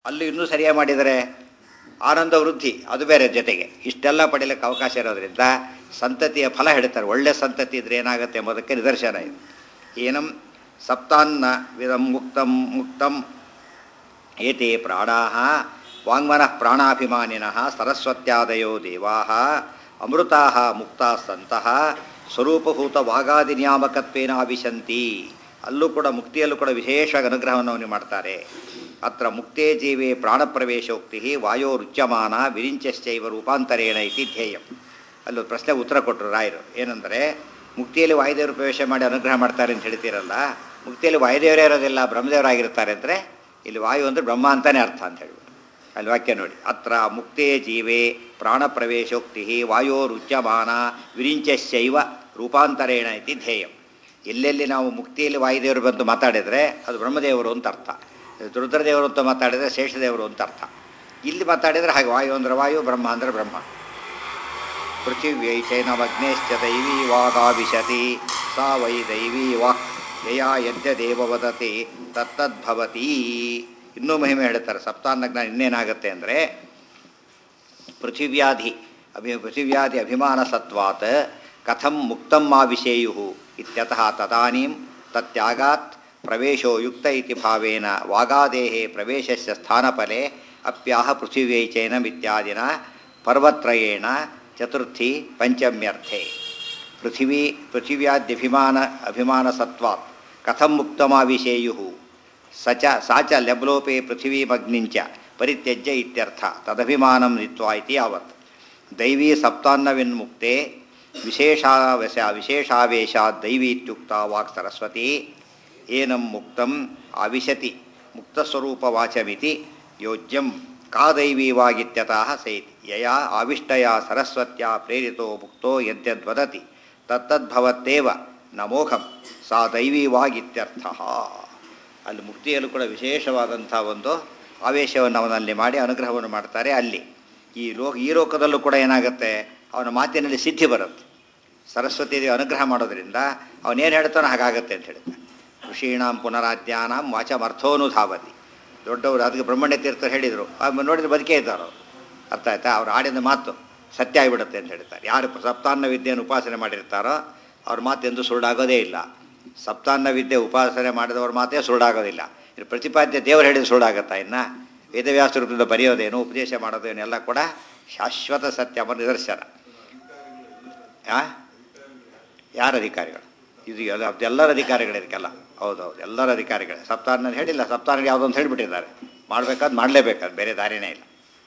ಅಲ್ಲಿ ಇನ್ನೂ ಸರಿಯಾಗಿ ಮಾಡಿದರೆ ಆನಂದ ವೃದ್ಧಿ ಅದು ಬೇರೆ ಜೊತೆಗೆ ಇಷ್ಟೆಲ್ಲ ಪಡೀಲಿಕ್ಕೆ ಅವಕಾಶ ಇರೋದ್ರಿಂದ ಸಂತತಿಯ ಫಲ ಹೇಳ್ತಾರೆ ಒಳ್ಳೆ ಸಂತತಿ ಇದ್ರೆ ಏನಾಗುತ್ತೆ ಎಂಬುದಕ್ಕೆ ನಿದರ್ಶನ ಇದು ಏನಂ ಸಪ್ತಾನ್ನ ವಿಧಂ ಮುಕ್ತಂ ಮುಕ್ತಂ ಏತೆ ಪ್ರಾಣಾ ವಾಂಗ್ಮನಃ ಪ್ರಾಣಾಭಿಮಾನಿನಃ ಸರಸ್ವತ್ಯಾದಯೋ ದೇವಾ ಅಮೃತಾ ಮುಕ್ತಾ ಸಂತಹ ಸ್ವರೂಪಭೂತ ವಾಗಾದಿ ನಿಯಾಮಕತ್ವೇನ ಆವಿಶಂತಿ ಅಲ್ಲೂ ಕೂಡ ಮುಕ್ತಿಯಲ್ಲೂ ಕೂಡ ವಿಶೇಷವಾಗಿ ಅನುಗ್ರಹವನ್ನು ಅವನಿಗೆ ಮಾಡ್ತಾರೆ ಅತ್ರ ಮುಕ್ತೇ ಜೀವೇ ಪ್ರಾಣಪ್ರವೇಶೋಕ್ತಿ ವಾಯೋರುಚ್ಯಮಾನ ವಿರಿಂಚಶ್ಚೈವ ರೂಪಾಂತರೇಣ ಇತಿ ಧ್ಯೇಯಂ ಅಲ್ಲೊಂದು ಪ್ರಶ್ನೆ ಉತ್ತರ ಕೊಟ್ಟರು ರಾಯರು ಏನಂದರೆ ಮುಕ್ತಿಯಲ್ಲಿ ವಾಯುದೇವರು ಪ್ರವೇಶ ಮಾಡಿ ಅನುಗ್ರಹ ಮಾಡ್ತಾರೆ ಅಂತ ಹೇಳ್ತೀರಲ್ಲ ಮುಕ್ತಿಯಲ್ಲಿ ವಾಯುದೇವರೇ ಇರೋದಿಲ್ಲ ಬ್ರಹ್ಮದೇವರಾಗಿರ್ತಾರೆ ಅಂದರೆ ಇಲ್ಲಿ ವಾಯು ಅಂದರೆ ಬ್ರಹ್ಮ ಅಂತಲೇ ಅರ್ಥ ಅಂತ ಹೇಳ್ಬಿಟ್ಟು ಅಲ್ಲಿ ವಾಕ್ಯ ನೋಡಿ ಅತ್ರ ಮುಕ್ತೇ ಜೀವೇ ಪ್ರಾಣಪ್ರವೇಶೋಕ್ತಿ ವಾಯೋರುಚ್ಯಮಾನ ವಿರಿಂಚಶ್ಚೈವ ರೂಪಾಂತರೇಣ ಇತಿ ಧ್ಯೇಯಂ ಎಲ್ಲೆಲ್ಲಿ ನಾವು ಮುಕ್ತಿಯಲ್ಲಿ ವಾಯುದೇವರು ಬಂದು ಮಾತಾಡಿದರೆ ಅದು ಬ್ರಹ್ಮದೇವರು ಅಂತ ಅರ್ಥ ರುದ್ರದೇವರು ಅಂತ ಮಾತಾಡಿದರೆ ಶೇಷದೇವರು ಅಂತ ಅರ್ಥ ಇಲ್ಲಿ ಮಾತಾಡಿದರೆ ಹಾಗೆ ವಾಯು ಅಂದರೆ ವಾಯು ಬ್ರಹ್ಮ ಅಂದರೆ ಬ್ರಹ್ಮ ಪೃಥಿವ್ಯೈ ಚೈನಮಗ್ನೇಶ್ಚ ದೈವೀ ವಾಗಾವಿಶತಿ ಸಾ ವೈ ದೈವೀ ವಾಕ್ ಯಯಾ ಯದ್ಯದೇವ ವದತಿ ತತ್ತದ್ಭವತಿ ಇನ್ನೂ ಮಹಿಮೆ ಹೇಳ್ತಾರೆ ಸಪ್ತಾನ್ನಜ್ಞಾನ ಇನ್ನೇನಾಗುತ್ತೆ ಅಂದರೆ ಪೃಥಿವ್ಯಾಧಿ ಅಭಿ ಪೃಥಿವ್ಯಾಧಿ ಅಭಿಮಾನ ಸತ್ವಾತ್ ಕಥಂ ಮುಕ್ತಂ ಆವಿಷೇಯು ಇತ್ಯತಃ ತದಾನೀಂ ತತ್ಯಾಗಾತ್ ಪ್ರವೇಶೋ ಯುಕ್ತ ಇತಿ ಭಾವೇನ ವಾಗಾದೇಹೇ ಪ್ರವೇಶಸ್ಯ ಸ್ಥಾನಫಲೆ ಅಪ್ಯಾಹ ಪೃಥಿವ್ಯೈ ಚೈನಮಿತ್ಯಾದಿನ ಪರ್ವತ್ರಯೇಣ ಚತುರ್ಥಿ ಪಂಚಮ್ಯರ್ಥೆ ಪೃಥಿವೀ ಪೃಥಿವ್ಯಾದ್ಯಭಿಮಾನ ಅಭಿಮಾನಸತ್ವಾತ್ ಕಥಂ ಮುಕ್ತಮಾವಿಷೇಯು ಸ ಚ ಸಾ ಚ ಲಬ್ಲೋಪೆ ಪೃಥಿವೀಮಗ್ನಿಂಚ ಪರಿತ್ಯಜ್ಯ ಇತ್ಯರ್ಥ ತದಭಿಮಾನಂ ನಿತ್ವಾ ಇತಿ ಯಾವತ್ ದೈವೀ ಸಪ್ತಾನ್ನವಿನ್ಮುಕ್ತೆ ವಿಶೇಷಾವಶ ವಿಶೇಷಾವೇಶಾತ್ ದೈವೀ ಇತ್ಯುಕ್ತ ವಾಕ್ ಸರಸ್ವತಿ ಏನಂ ಮುಕ್ತಂ ಆವಿಶತಿ ಮುಕ್ತಸ್ವರೂಪವಾಚಮಿತಿ ಯೋಜ್ಯಂ ಕಾ ದೈವೀವಾಗಿತ್ಯತಃ ಸೇತಿ ಯಯಾ ಆವಿಷ್ಟಯ ಸರಸ್ವತ್ಯ ಪ್ರೇರಿತೋ ಮುಕ್ತೋ ಯದ್ಯದ್ವದತಿ ತತ್ತದ್ಭವತ್ತೇವ ನಮೋಘಂ ಸಾ ದೈವೀವಾಗಿತ್ಯರ್ಥ ಅಲ್ಲಿ ಮುಕ್ತಿಯಲ್ಲೂ ಕೂಡ ವಿಶೇಷವಾದಂಥ ಒಂದು ಆವೇಶವನ್ನು ಅವನಲ್ಲಿ ಮಾಡಿ ಅನುಗ್ರಹವನ್ನು ಮಾಡ್ತಾರೆ ಅಲ್ಲಿ ಈ ಲೋಕ ಈ ಲೋಕದಲ್ಲೂ ಕೂಡ ಏನಾಗುತ್ತೆ ಅವನ ಮಾತಿನಲ್ಲಿ ಸಿದ್ಧಿ ಬರುತ್ತೆ ಸರಸ್ವತಿ ದೇವಿ ಅನುಗ್ರಹ ಮಾಡೋದ್ರಿಂದ ಅವನೇನು ಹೇಳ್ತಾನೋ ಹಾಗಾಗತ್ತೆ ಅಂತ ಹೇಳ್ತಾನೆ ಋಷೀಣಾಂ ಪುನರಾಧ್ಯಾನಾಂ ವಾಚಮರ್ಥೋನುಧಾವತಿ ದೊಡ್ಡವರು ಅದಕ್ಕೆ ಬ್ರಹ್ಮಣ್ಯ ತೀರ್ಥರು ಹೇಳಿದರು ಆಮೇಲೆ ನೋಡಿದ್ರೆ ಬದುಕೇ ಇದ್ದಾರೆ ಅವರು ಅರ್ಥ ಆಯ್ತಾ ಅವ್ರು ಆಡಿದ ಮಾತು ಸತ್ಯ ಆಗಿಬಿಡುತ್ತೆ ಅಂತ ಹೇಳ್ತಾರೆ ಯಾರು ಸಪ್ತಾನ್ನ ವಿದ್ಯೆಯನ್ನು ಉಪಾಸನೆ ಮಾಡಿರ್ತಾರೋ ಅವ್ರ ಮಾತು ಎಂದು ಸುಳ್ಳಾಗೋದೇ ಇಲ್ಲ ಸಪ್ತಾನ್ನ ವಿದ್ಯೆ ಉಪಾಸನೆ ಮಾಡಿದವ್ರ ಮಾತೇ ಸುಳ್ಳಾಗೋದಿಲ್ಲ ಇದು ಪ್ರತಿಪಾದ್ಯ ದೇವರು ಹೇಳಿದ ಸುಳ್ಳಾಗತ್ತಾ ಇನ್ನು ವೇದವ್ಯಾಸ ರೂಪದಿಂದ ಬರೆಯೋದೇನು ಉಪದೇಶ ಮಾಡೋದೇನು ಎಲ್ಲ ಕೂಡ ಶಾಶ್ವತ ಸತ್ಯ ಎಂಬ ನಿದರ್ಶನ ಆ ಯಾರ ಅಧಿಕಾರಿಗಳು ಇದು ಎಲ್ಲ ಎಲ್ಲರ ಅಧಿಕಾರಿಗಳು ಇದಕ್ಕೆಲ್ಲ ಹೌದೌದು ಎಲ್ಲರ ಅಧಿಕಾರಿಗಳೇ ಸಪ್ತಾನ ಹೇಳಿಲ್ಲ ಸಪ್ತಾನ ಯಾವುದೋ ಅಂತ ಹೇಳಿಬಿಟ್ಟಿದ್ದಾರೆ ಮಾಡಬೇಕಾದ್ ಮಾಡಲೇಬೇಕಾದ್ ಬೇರೆ ದಾರಿನೇ ಇಲ್ಲ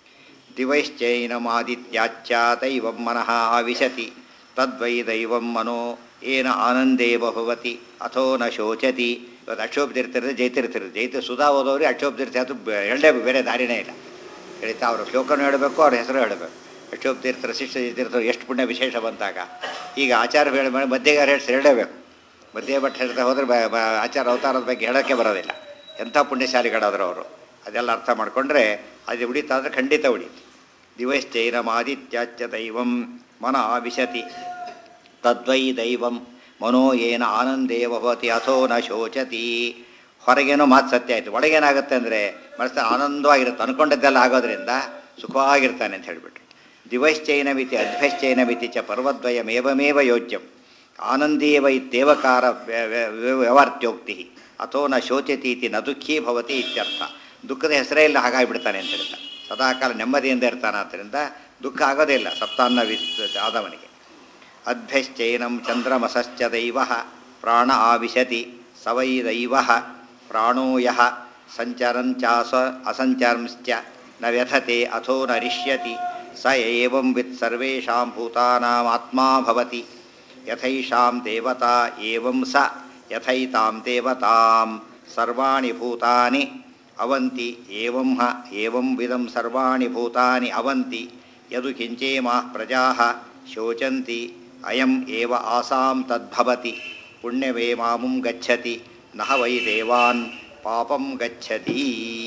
ದಿವೈಶ್ಚೈನಮಾದಿತ್ಯಾಚ್ಚ ದೈವಂ ಮನಃ ಆವಿಶತಿ ತದ್ವೈ ದೈವಂ ಮನೋ ಏನ ಆನಂದೇವ ಭವತಿ ಅಥೋ ನ ಶೋಚತಿ ಇವತ್ತು ಅಕ್ಷೋಭ್ತಿರ್ತಿರುತ್ತೆ ಜೈತಿರ್ತಿರುತ್ತೆ ಜೈತಿ ಸುಧಾ ಓದೋರಿಗೆ ಅಕ್ಷೋಭ್ತಿರ್ತಿ ಅದು ಹೇಳಲೇ ಬೇರೆ ದಾರಿನೇ ಇಲ್ಲ ಹೇಳ್ತಾ ಅವ್ರ ಶ್ಲೋಕನೂ ಹೇಳಬೇಕು ಅವ್ರ ಹೆಸರು ಹೇಳಬೇಕು ಅಕ್ಷೋಭ್ತಿರ್ತರ ಶಿಷ್ಯ ಜೈತಿರ್ತಾರೆ ಎಷ್ಟು ಪುಣ್ಯ ವಿಶೇಷ ಬಂದಾಗ ಈಗ ಆಚಾರ ಹೇಳಿ ಮಾಡಿ ಮಧ್ಯಗಾರ ಹೇಳಿ ಹೇಳಲೇಬೇಕು ಮಧ್ಯೆ ಭಟ್ ಹೇಳ್ತಾ ಹೋದ್ರೆ ಬ ಬ ಆಚಾರ ಅವತಾರದ ಬಗ್ಗೆ ಹೇಳೋಕ್ಕೆ ಬರೋದಿಲ್ಲ ಎಂಥ ಪುಣ್ಯಶಾಲಿಗಳಾದ್ರು ಅವರು ಅದೆಲ್ಲ ಅರ್ಥ ಮಾಡಿಕೊಂಡ್ರೆ ಅದು ಉಳಿತಾ ಅಂದರೆ ಖಂಡಿತ ಉಳಿತು ದಿವಶ್ಚೈನಮಾದಿತ್ಯಾಚ್ಚ ದೈವಂ ಮನ ಆವಿಶತಿ ತದ್ವೈ ದೈವಂ ಮನೋ ಏನ ಆನಂದೇ ಭವತಿ ಅಥೋ ನ ಶೋಚತಿ ಹೊರಗೇನೋ ಮಾತು ಸತ್ಯ ಆಯಿತು ಒಳಗೇನಾಗುತ್ತೆ ಅಂದರೆ ಮನಸ್ಸು ಆನಂದವಾಗಿರುತ್ತೆ ಅನ್ಕೊಂಡದ್ದೆಲ್ಲ ಆಗೋದ್ರಿಂದ ಸುಖವಾಗಿರ್ತಾನೆ ಅಂತ ಹೇಳಿಬಿಟ್ರು ದಿವಶ್ಚೈನಮಿತಿ ಅಧ್ವಶ್ಚೈನಮಿತಿ ಚ ಪರ್ವದ್ವಯಮೇವಮೇವ ಯೋಜ್ಯಂ ಆನಂದೇವ ಇತ್ಯೇವಕಾರ ವ್ಯವಹಾರ್ತ್ಯೋಕ್ತಿ ಅಥೋ ನ ಶೋಚತಿ ಇತಿ ನ ದುಃಖೀ ಭವತಿ ಇತ್ಯರ್ಥ ದುಃಖದ ಹೆಸರೇ ಇಲ್ಲ ಹಾಗಾಗಿಬಿಡ್ತಾನೆ ಅಂತ ಹೇಳ್ತಾರೆ ಸದಾಕಾಲ ನೆಮ್ಮದಿಯಿಂದ ಇರ್ತಾನೆ ಆದ್ದರಿಂದ ದುಃಖ ಆಗೋದೇ ಇಲ್ಲ ಸಪ್ತಾನ್ನ ವಿ ಆದವನಿಗೆ ಅಧ್ವಶ್ಚೈನಂ ಚಂದ್ರಮಸಶ್ಚ ದೈವ ಪ್ರಾಣ ಆವಿಶತಿ ಸವೈ ದೈವ ಪ್ರಾಣೋ ಯಃ ಸಂಚರಂಚಾಸ ಅಸಂಚರಂಶ್ಚ ನ ವ್ಯಥತೆ ಅಥೋ ನ ರಿಷ್ಯತಿ ಸ ಏವಂ ವಿತ್ ಸರ್ವೇಷಾಂ ಭೂತಾನಾಮಾತ್ಮಾ ಭವತಿ ಯಥೈಷಾಂ ದೇವತಾ ಏವಂ ಸ ಯಥೈತಾಂ ದೇವತಾಂ ಸರ್ವಾಣಿ ಭೂತಾನಿ ಅವಂತಿ ಏವಂ ಹ ಏವಂ ವಿಧಂ ಸರ್ವಾಣಿ ಭೂತಾನಿ ಅವಂತಿ ಯದು ಕಿಂಚೇಮಾ ಪ್ರಜಾ ಶೋಚಂತಿ ಅಯಂ ಏವ ಆಸಾಂ ತದ್ಭವತಿ ಪುಣ್ಯವೇ ಮಾಮುಂ ಗಚ್ಚತಿ ನಹ ವೈ ದೇವಾನ್ ಪಾಪಂ ಗಚ್ಚತಿ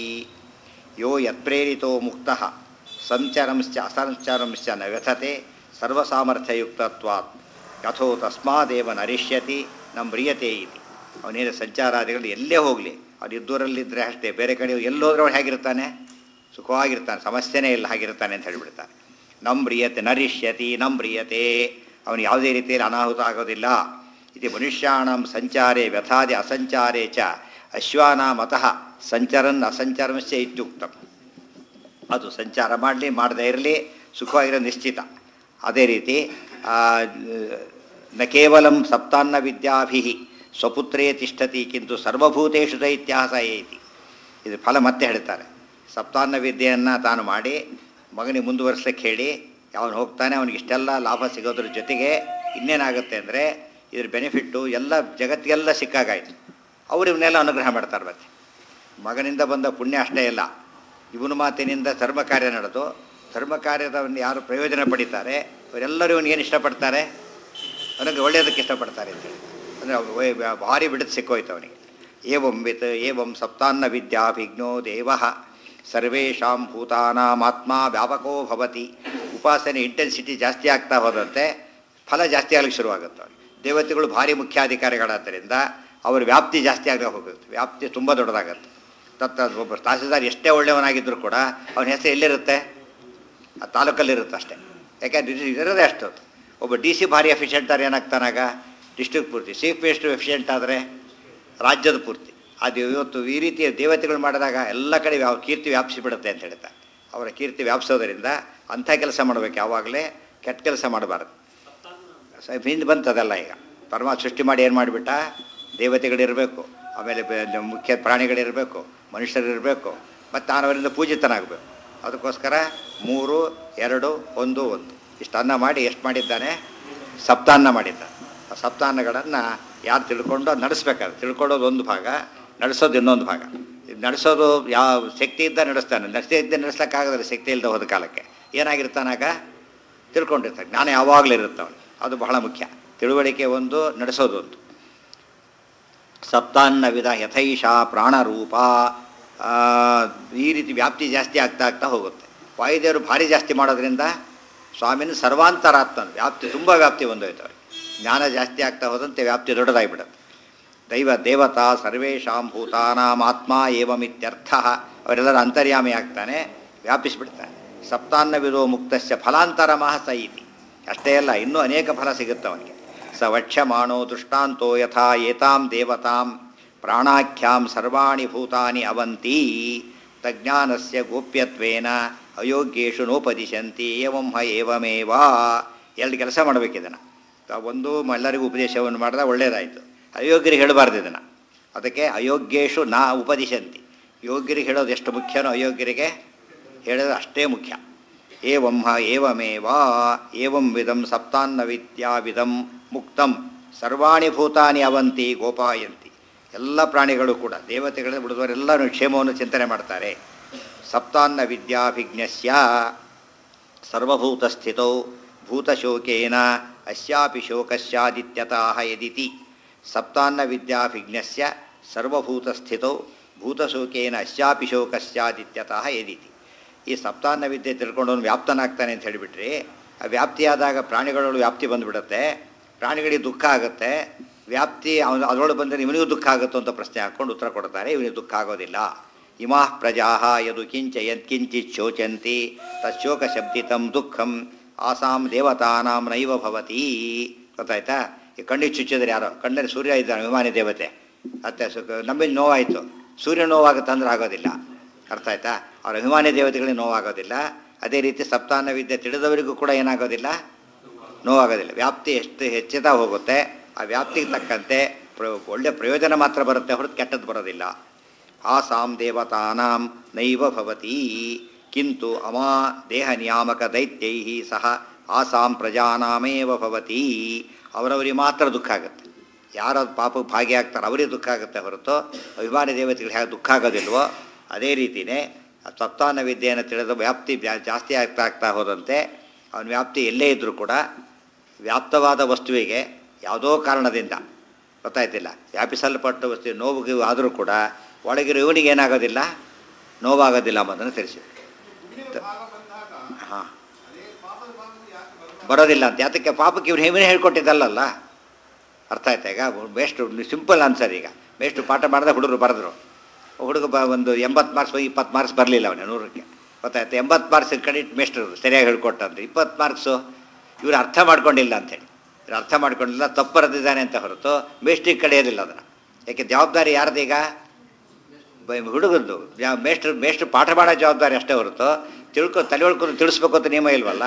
ಯೋ ಯತ್ಪ್ರೇರಿತೋ ಮುಕ್ತಃ ಸಂಚರಂಶ್ಚ ಅಸಂಚರಂಶ್ಚ ನ ವ್ಯಥತೆ ಸರ್ವಸಾಮರ್ಥ್ಯಯುಕ್ತತ್ವಾತ್ ಅಥೋ ತಸ್ಮಾದೇವ ನರಿಷ್ಯತಿ ನಮ್ಮ ಮ್ರಿಯತೆ ಇತಿ ಅವನೇನು ಸಂಚಾರಾದಿಗಳು ಎಲ್ಲೇ ಹೋಗಲಿ ಅವ್ನು ಇದ್ದೂರಲ್ಲಿದ್ದರೆ ಅಷ್ಟೇ ಬೇರೆ ಕಡೆ ಎಲ್ಲೋದ್ರೆ ಅವ್ನು ಹೇಗಿರ್ತಾನೆ ಸುಖವಾಗಿರ್ತಾನೆ ಸಮಸ್ಯೆನೇ ಇಲ್ಲ ಹಾಗಿರ್ತಾನೆ ಅಂತ ಹೇಳಿಬಿಡ್ತಾರೆ ನಮ್ರಿಯತೆ ನರಿಷ್ಯತಿ ನಮ್ರಿಯತೆ ಅವನು ಯಾವುದೇ ರೀತಿಯಲ್ಲಿ ಅನಾಹುತ ಆಗೋದಿಲ್ಲ ಇದು ಮನುಷ್ಯಾಣಂ ಸಂಚಾರೇ ವ್ಯಥಾದಿ ಅಸಂಚಾರೇ ಚ ಅಶ್ವಾನಾಮತಃ ಸಂಚರನ್ ಅಸಂಚರಮಸ್ಯ ಇತ್ಯುಕ್ತಂ ಅದು ಸಂಚಾರ ಮಾಡಲಿ ಮಾಡದೇ ಇರಲಿ ಸುಖವಾಗಿರೋ ನಿಶ್ಚಿತ ಅದೇ ರೀತಿ ಆ, ನ ಕೇವಲಂ ಸಪ್ತಾನ್ನ ವಿದ್ಯಾಭಿ ಸ್ವಪುತ್ರೇ ತಿಷ್ಠತಿ ಕಿಂತು ಸರ್ವಭೂತೇಷು ದೈತ್ಯಾಸ ಏತಿ ಇದು ಫಲ ಮತ್ತೆ ಹೇಳ್ತಾರೆ ಸಪ್ತಾನ್ನ ವಿದ್ಯೆಯನ್ನು ತಾನು ಮಾಡಿ ಮಗನಿಗೆ ಮುಂದುವರಿಸ್ಲಿಕ್ಕೆ ಹೇಳಿ ಅವನು ಹೋಗ್ತಾನೆ ಅವನಿಗೆ ಇಷ್ಟೆಲ್ಲ ಲಾಭ ಸಿಗೋದ್ರ ಜೊತೆಗೆ ಇನ್ನೇನಾಗುತ್ತೆ ಅಂದರೆ ಇದ್ರ ಬೆನಿಫಿಟ್ಟು ಎಲ್ಲ ಜಗತ್ತಿಗೆಲ್ಲ ಸಿಕ್ಕಾಗಾಯಿತು ಅವ್ರು ಇವನ್ನೆಲ್ಲ ಅನುಗ್ರಹ ಮಾಡ್ತಾರೆ ಮತ್ತೆ ಮಗನಿಂದ ಬಂದ ಪುಣ್ಯ ಅಷ್ಟೇ ಇಲ್ಲ ಇವನ ಮಾತಿನಿಂದ ಧರ್ಮ ಕಾರ್ಯ ನಡೆದು ಧರ್ಮ ಕಾರ್ಯದವನ್ನು ಯಾರು ಪ್ರಯೋಜನ ಪಡಿತಾರೆ ಅವರೆಲ್ಲರೂ ಇವನು ಏನು ಇಷ್ಟಪಡ್ತಾರೆ ಅವನಿಗೆ ಒಳ್ಳೆಯದಕ್ಕೆ ಇಷ್ಟಪಡ್ತಾರೆ ಅಂತೇಳಿ ಅಂದರೆ ಭಾರಿ ಬಿಡದು ಸಿಕ್ಕೋಯ್ತು ಅವನಿಗೆ ಏವಂ ವಿತ್ ಏವಂ ಸಪ್ತಾನ್ನ ವಿದ್ಯಾಭಿಜ್ಞೋ ದೇವ ಸರ್ವೇಷಾಂ ಭೂತಾನಾಮಾತ್ಮ ವ್ಯಾಪಕೋ ಭವತಿ ಉಪಾಸನೆ ಇಂಟೆನ್ಸಿಟಿ ಜಾಸ್ತಿ ಆಗ್ತಾ ಹೋದಂತೆ ಫಲ ಜಾಸ್ತಿ ಆಗಲಿಕ್ಕೆ ಶುರುವಾಗುತ್ತೆ ಅವ್ರಿಗೆ ದೇವತೆಗಳು ಭಾರಿ ಮುಖ್ಯಾಧಿಕಾರಿಗಳಾದ್ದರಿಂದ ಅವ್ರ ವ್ಯಾಪ್ತಿ ಜಾಸ್ತಿ ಆಗದೆ ಹೋಗುತ್ತೆ ವ್ಯಾಪ್ತಿ ತುಂಬ ದೊಡ್ಡದಾಗತ್ತೆ ತತ್ತ ಒಬ್ಬ ತಹಸೀಲ್ದಾರ್ ಎಷ್ಟೇ ಒಳ್ಳೆಯವನಾಗಿದ್ದರೂ ಕೂಡ ಅವನ ಹೆಸರು ಎಲ್ಲಿರುತ್ತೆ ಆ ತಾಲೂಕಲ್ಲಿರುತ್ತೆ ಅಷ್ಟೇ ಯಾಕೆಂದ್ರೆ ಇದು ಇರೋದೇ ಅಷ್ಟು ಒಬ್ಬ ಡಿ ಸಿ ಭಾರಿ ಎಫಿಷಿಯೆಂಟ್ ಆದ್ರೆ ಏನಾಗ್ತಾನಾಗ ಡಿಸ್ಟ್ರಿಕ್ಟ್ ಪೂರ್ತಿ ಚೀಫ್ ಮಿನಿಸ್ಟರ್ ಎಫಿಷಿಯೆಂಟ್ ಆದರೆ ರಾಜ್ಯದ ಪೂರ್ತಿ ಅದು ಇವತ್ತು ಈ ರೀತಿಯ ದೇವತೆಗಳು ಮಾಡಿದಾಗ ಎಲ್ಲ ಕಡೆ ವ್ಯಾವ ಕೀರ್ತಿ ವ್ಯಾಪಿಸಿ ಬಿಡುತ್ತೆ ಅಂತ ಹೇಳ್ತಾರೆ ಅವರ ಕೀರ್ತಿ ವ್ಯಾಪಿಸೋದರಿಂದ ಅಂಥ ಕೆಲಸ ಮಾಡಬೇಕು ಯಾವಾಗಲೇ ಕೆಟ್ಟ ಕೆಲಸ ಮಾಡಬಾರ್ದು ಸ- ಹಿಂದೆ ಬಂತದಲ್ಲ ಈಗ ಪರಮಾತ್ಮ ಸೃಷ್ಟಿ ಮಾಡಿ ಏನು ಮಾಡಿಬಿಟ್ಟ ದೇವತೆಗಳಿರಬೇಕು ಆಮೇಲೆ ಬೆ- ಮುಖ್ಯ ಪ್ರಾಣಿಗಳಿರಬೇಕು ಮನುಷ್ಯರಿರಬೇಕು ಮತ್ತು ನಾನು ಅವರಿಂದ ಪೂಜಿತನಾಗಬೇಕು ಅದಕ್ಕೋಸ್ಕರ ಮೂರು ಎರಡು ಒಂದು ಒಂದು ಇಷ್ಟು ಅನ್ನ ಮಾಡಿ ಎಷ್ಟು ಮಾಡಿದ್ದಾನೆ ಸಪ್ತಾನ್ನ ಮಾಡಿದ್ದ ಆ ಸಪ್ತಾನ್ನಗಳನ್ನು ಯಾರು ತಿಳ್ಕೊಂಡು ಅದು ನಡೆಸ್ಬೇಕಾದ್ರೆ ತಿಳ್ಕೊಳ್ಳೋದು ಒಂದು ಭಾಗ ನಡೆಸೋದು ಇನ್ನೊಂದು ಭಾಗ ಇದು ನಡೆಸೋದು ಯಾವ ಶಕ್ತಿ ಇದ್ದ ನಡೆಸ್ತಾನೆ ನಡೆಸದೇ ಇದ್ದ ನಡೆಸ್ಲಿಕ್ಕಾಗದಿಲ್ಲ ಶಕ್ತಿ ಇಲ್ಲದೆ ಹೋದ ಕಾಲಕ್ಕೆ ಏನಾಗಿರ್ತಾನಾಗ ತಿಳ್ಕೊಂಡಿರ್ತಾನೆ ಜ್ಞಾನ ಯಾವಾಗಲೂ ಇರುತ್ತೆ ಅವನು ಅದು ಬಹಳ ಮುಖ್ಯ ತಿಳುವಳಿಕೆ ಒಂದು ನಡೆಸೋದು ಒಂದು ಸಪ್ತಾನ್ನ ವಿಧ ಯಥೈಷಾ ಪ್ರಾಣರೂಪ ಆ, ಈ ರೀತಿ ವ್ಯಾಪ್ತಿ ಜಾಸ್ತಿ ಆಗ್ತಾ ಆಗ್ತಾ ಹೋಗುತ್ತೆ ವಾಯುದೇವರು ಭಾರಿ ಜಾಸ್ತಿ ಮಾಡೋದ್ರಿಂದ ಸ್ವಾಮಿನ ಸರ್ವಾಂತರಾತ್ಮನ ವ್ಯಾಪ್ತಿ ತುಂಬ ವ್ಯಾಪ್ತಿ ಹೊಂದೋಯ್ತು ಅವ್ರಿಗೆ ಜ್ಞಾನ ಜಾಸ್ತಿ ಆಗ್ತಾ ಹೋದಂತೆ ವ್ಯಾಪ್ತಿ ದೊಡ್ಡದಾಗಿಬಿಡುತ್ತೆ ದೈವ ದೇವತಾ ಸರ್ವೇಷಾಂ ಭೂತಾನಾಂ ಆತ್ಮ ಏವಮಿತ್ಯರ್ಥ ಅವರೆಲ್ಲರ ಅಂತರ್ಯಾಮಿ ಆಗ್ತಾನೆ ವ್ಯಾಪಿಸಿಬಿಡ್ತಾನೆ ಸಪ್ತಾನ್ನವಿದೋ ಮುಕ್ತಸ್ಯ ಫಲಾಂತರಮಃ ಸ ಇತಿ ಅಷ್ಟೇ ಅಲ್ಲ ಇನ್ನೂ ಅನೇಕ ಫಲ ಸಿಗುತ್ತೆ ಅವನಿಗೆ ಸ ವಕ್ಷ್ಯಮಾಣೋ ದೃಷ್ಟಾಂತೋ ಯಥಾ ಏತಾಂ ದೇವತಾಂ ಪ್ರಾಣಾಖ್ಯಾಂ ಸರ್ವಾಣಿ ಭೂತಾನಿ ಅವಂತಿ ತಜ್ಞಾನಸ್ಯ ಗೋಪ್ಯತ್ವೇನ ಅಯೋಗ್ಯೇಷು ನೋಪದಿಶಂತಿ ಏವಂ ಹ ಏವಮೇವ ಎರಡು ಕೆಲಸ ಮಾಡಬೇಕಿದನ್ನು ಒಂದು ಎಲ್ಲರಿಗೂ ಉಪದೇಶವನ್ನು ಮಾಡಿದ ಒಳ್ಳೆಯದಾಯಿತು ಅಯೋಗ್ಯರಿಗೆ ಹೇಳಬಾರ್ದು ಇದನ್ನು ಅದಕ್ಕೆ ಅಯೋಗ್ಯೇಶು ನಾ ಉಪದಿಶಂತಿ ಯೋಗ್ಯರಿಗೆ ಹೇಳೋದು ಎಷ್ಟು ಮುಖ್ಯನೋ ಅಯೋಗ್ಯರಿಗೆ ಹೇಳೋದು ಅಷ್ಟೇ ಮುಖ್ಯ ಏವಂ ಹ ಏವಮೇವ ಏವಂ ವಿಧಂ ಸಪ್ತಾನ್ನ ವಿದ್ಯಾವಿಧಂ ಮುಕ್ತಂ ಸರ್ವಾಣಿ ಭೂತಾನಿ ಅವಂತಿ ಗೋಪಾಯಂತಿ ಎಲ್ಲ ಪ್ರಾಣಿಗಳು ಕೂಡ ದೇವತೆಗಳ ಬಿಡುವವರೆಲ್ಲರೂ ಕ್ಷೇಮವನ್ನು ಚಿಂತನೆ ಮಾಡ್ತಾರೆ ಸಪ್ತಾನ್ನ ವಿದ್ಯಾಭಿಜ್ಞಸ್ಯ ಸರ್ವಭೂತಸ್ಥಿತೌ ಭೂತಶೋಕೇನ ಅಸ್ಯಾಪಿ ಶೋಕಸ್ಯಾದಿತ್ಯತಃ ಯದಿತಿ ಸಪ್ತಾನ್ನ ವಿದ್ಯಾಭಿಜ್ಞಸ್ಯ ಸರ್ವಭೂತಸ್ಥಿತೌ ಭೂತಶೋಕೇನ ಅಸ್ಯಾಪಿ ಶೋಕಸ್ಯಾದಿತ್ಯತಃ ಯದಿತಿ ಈ ಸಪ್ತಾನ್ನ ವಿದ್ಯೆ ತಿಳ್ಕೊಂಡವನು ವ್ಯಾಪ್ತನಾಗ್ತಾನೆ ಅಂತ ಹೇಳಿಬಿಟ್ರಿ ಆ ವ್ಯಾಪ್ತಿಯಾದಾಗ ಪ್ರಾಣಿಗಳು ವ್ಯಾಪ್ತಿ ಬಂದುಬಿಡುತ್ತೆ ಪ್ರಾಣಿಗಳಿಗೆ ದುಃಖ ಆಗುತ್ತೆ ವ್ಯಾಪ್ತಿ ಅವನು ಅದರೊಳಗೆ ಬಂದರೆ ಇವನಿಗೂ ದುಃಖ ಆಗುತ್ತೋ ಅಂತ ಪ್ರಶ್ನೆ ಹಾಕ್ಕೊಂಡು ಉತ್ತರ ಕೊಡ್ತಾರೆ ಇವನಿಗೆ ದುಃಖ ಆಗೋದಿಲ್ಲ ಇಮಾ ಪ್ರಜಾ ಯದು ಕಿಂಚ ಯತ್ಕಿಂಚಿತ್ ಶೋಚಂತಿ ತಶೋಕ ಶಬ್ದಿತಂ ದುಃಖಂ ಆಸಾಂ ದೇವತಾನಾಂ ನೈವ ಭವತಿ ಗೊತ್ತಾಯ್ತಾ ಈ ಕಣ್ಣಿಗೆ ಚುಚ್ಚಿದ್ರೆ ಯಾರೋ ಕಣ್ಣಲ್ಲಿ ಸೂರ್ಯ ಇದ್ದಾನೆ ವಿಮಾನಿ ದೇವತೆ ಮತ್ತೆ ಸುಖ ನಮಗೆ ನೋವಾಯಿತು ಸೂರ್ಯ ನೋವಾಗುತ್ತೆ ಅಂದ್ರೆ ಆಗೋದಿಲ್ಲ ಅರ್ಥ ಆಯ್ತಾ ಅವರ ಅಭಿಮಾನಿ ದೇವತೆಗಳಿಗೆ ನೋವಾಗೋದಿಲ್ಲ ಅದೇ ರೀತಿ ಸಪ್ತಾನ್ನ ವಿದ್ಯೆ ತಿಳಿದವರಿಗೂ ಕೂಡ ಏನಾಗೋದಿಲ್ಲ ನೋವಾಗೋದಿಲ್ಲ ವ್ಯಾಪ್ತಿ ಎಷ್ಟು ಹೆಚ್ಚುತ್ತಾ ಹೋಗುತ್ತೆ ಆ ವ್ಯಾಪ್ತಿಗೆ ತಕ್ಕಂತೆ ಪ್ರ ಒಳ್ಳೆ ಪ್ರಯೋಜನ ಮಾತ್ರ ಬರುತ್ತೆ ಹೊರತು ಕೆಟ್ಟದ್ದು ಬರೋದಿಲ್ಲ ಆಸಾಂ ದೇವತಾನಾಂ ನೈವ ಭವತಿ ಕಿಂತು ಅಮಾ ದೇಹ ನಿಯಾಮಕ ದೈತ್ಯೈ ಸಹ ಆಸಾಂ ಪ್ರಜಾನಾಮೇವ ಭವತಿ ಅವರವರಿಗೆ ಮಾತ್ರ ದುಃಖ ಆಗುತ್ತೆ ಯಾರು ಅದು ಪಾಪಕ್ಕೆ ಭಾಗಿಯಾಗ್ತಾರೆ ಅವರಿಗೆ ದುಃಖ ಆಗುತ್ತೆ ಹೊರತು ಅಭಿಮಾನಿ ದೇವತೆಗಳಿಗೆ ಹೇಗೆ ದುಃಖ ಆಗೋದಿಲ್ವೋ ಅದೇ ರೀತಿಯೇ ಸಪ್ತಾನ ವಿದ್ಯೆಯನ್ನು ತಿಳಿದ ವ್ಯಾಪ್ತಿ ಜಾ- ಜಾಸ್ತಿ ಆಗ್ತಾ ಆಗ್ತಾ ಹೋದಂತೆ ಅವನ ವ್ಯಾಪ್ತಿ ಎಲ್ಲೇ ಇದ್ದರೂ ಕೂಡ ವ್ಯಾಪ್ತವಾದ ವಸ್ತುವಿಗೆ ಯಾವುದೋ ಕಾರಣದಿಂದ ಗೊತ್ತಾಯ್ತಿಲ್ಲ ವ್ಯಾಪಿಸಲ್ಪಟ್ಟ ವಸ್ತು ನೋವಿಗೆ ಆದರೂ ಕೂಡ ಒಳಗಿರೋ ಇವನಿಗೆ ಏನಾಗೋದಿಲ್ಲ ನೋವಾಗೋದಿಲ್ಲ ಅನ್ನೋದನ್ನು ತಿಳಿಸಿ ಹಾಂ ಬರೋದಿಲ್ಲ ಅಂತ ಯಾತಕ್ಕೆ ಪಾಪಕ್ಕೆ ಇವನು ಇವನೇ ಹೇಳ್ಕೊಟ್ಟಿದ್ದಲ್ಲಲ್ಲ ಅರ್ಥ ಆಯ್ತಾ ಈಗ ಬೇಸ್ಟ್ ಸಿಂಪಲ್ ಆನ್ಸರ್ ಈಗ ಬೇಸ್ಟ್ ಪಾಠ ಮಾಡಿದ ಹುಡುಗರು ಬರೆದ್ರು ಹುಡುಗ ಬ ಒಂದು ಎಂಬತ್ತು ಮಾರ್ಕ್ಸ್ ಇಪ್ಪತ್ತು ಮಾರ್ಕ್ಸ್ ಬರಲಿಲ್ಲ ಅವನೇ ನೂರಕ್ಕೆ ಗೊತ್ತಾಯ್ತು ಎಂಬತ್ತು ಮಾರ್ಕ್ಸ್ ಕ್ರೆಡಿಟ್ ಮೇಸ್ಟ್ರು ಸರಿಯಾಗಿ ಹೇಳ್ಕೊಟ್ಟಂದ್ರೆ ಇಪ್ಪತ್ತು ಮಾರ್ಕ್ಸು ಇವ್ರು ಅರ್ಥ ಮಾಡ್ಕೊಂಡಿಲ್ಲ ಅಂತೇಳಿ ಇವ್ರು ಅರ್ಥ ಮಾಡ್ಕೊಂಡಿಲ್ಲ ತಪ್ಪು ಬರೆದಿದ್ದಾನೆ ಅಂತ ಹೊರತು ಮೇಸ್ಟ್ರಿಗೆ ಕಡೆಯೋದಿಲ್ಲ ಅದನ್ನು ಯಾಕೆ ಜವಾಬ್ದಾರಿ ಯಾರ್ದೀಗ ಹುಡುಗದ್ದು ಮೇಷ್ಟ್ರು ಮೇಷ್ಟ್ರು ಪಾಠ ಮಾಡೋ ಜವಾಬ್ದಾರಿ ಅಷ್ಟೇ ಹೊರತು ತಿಳ್ಕೊ ತಲೆ ಹೊಳ್ಕೊಂಡು ತಿಳಿಸ್ಬೇಕು ಅಂತ ನಿಯಮ ಇಲ್ವಲ್ಲ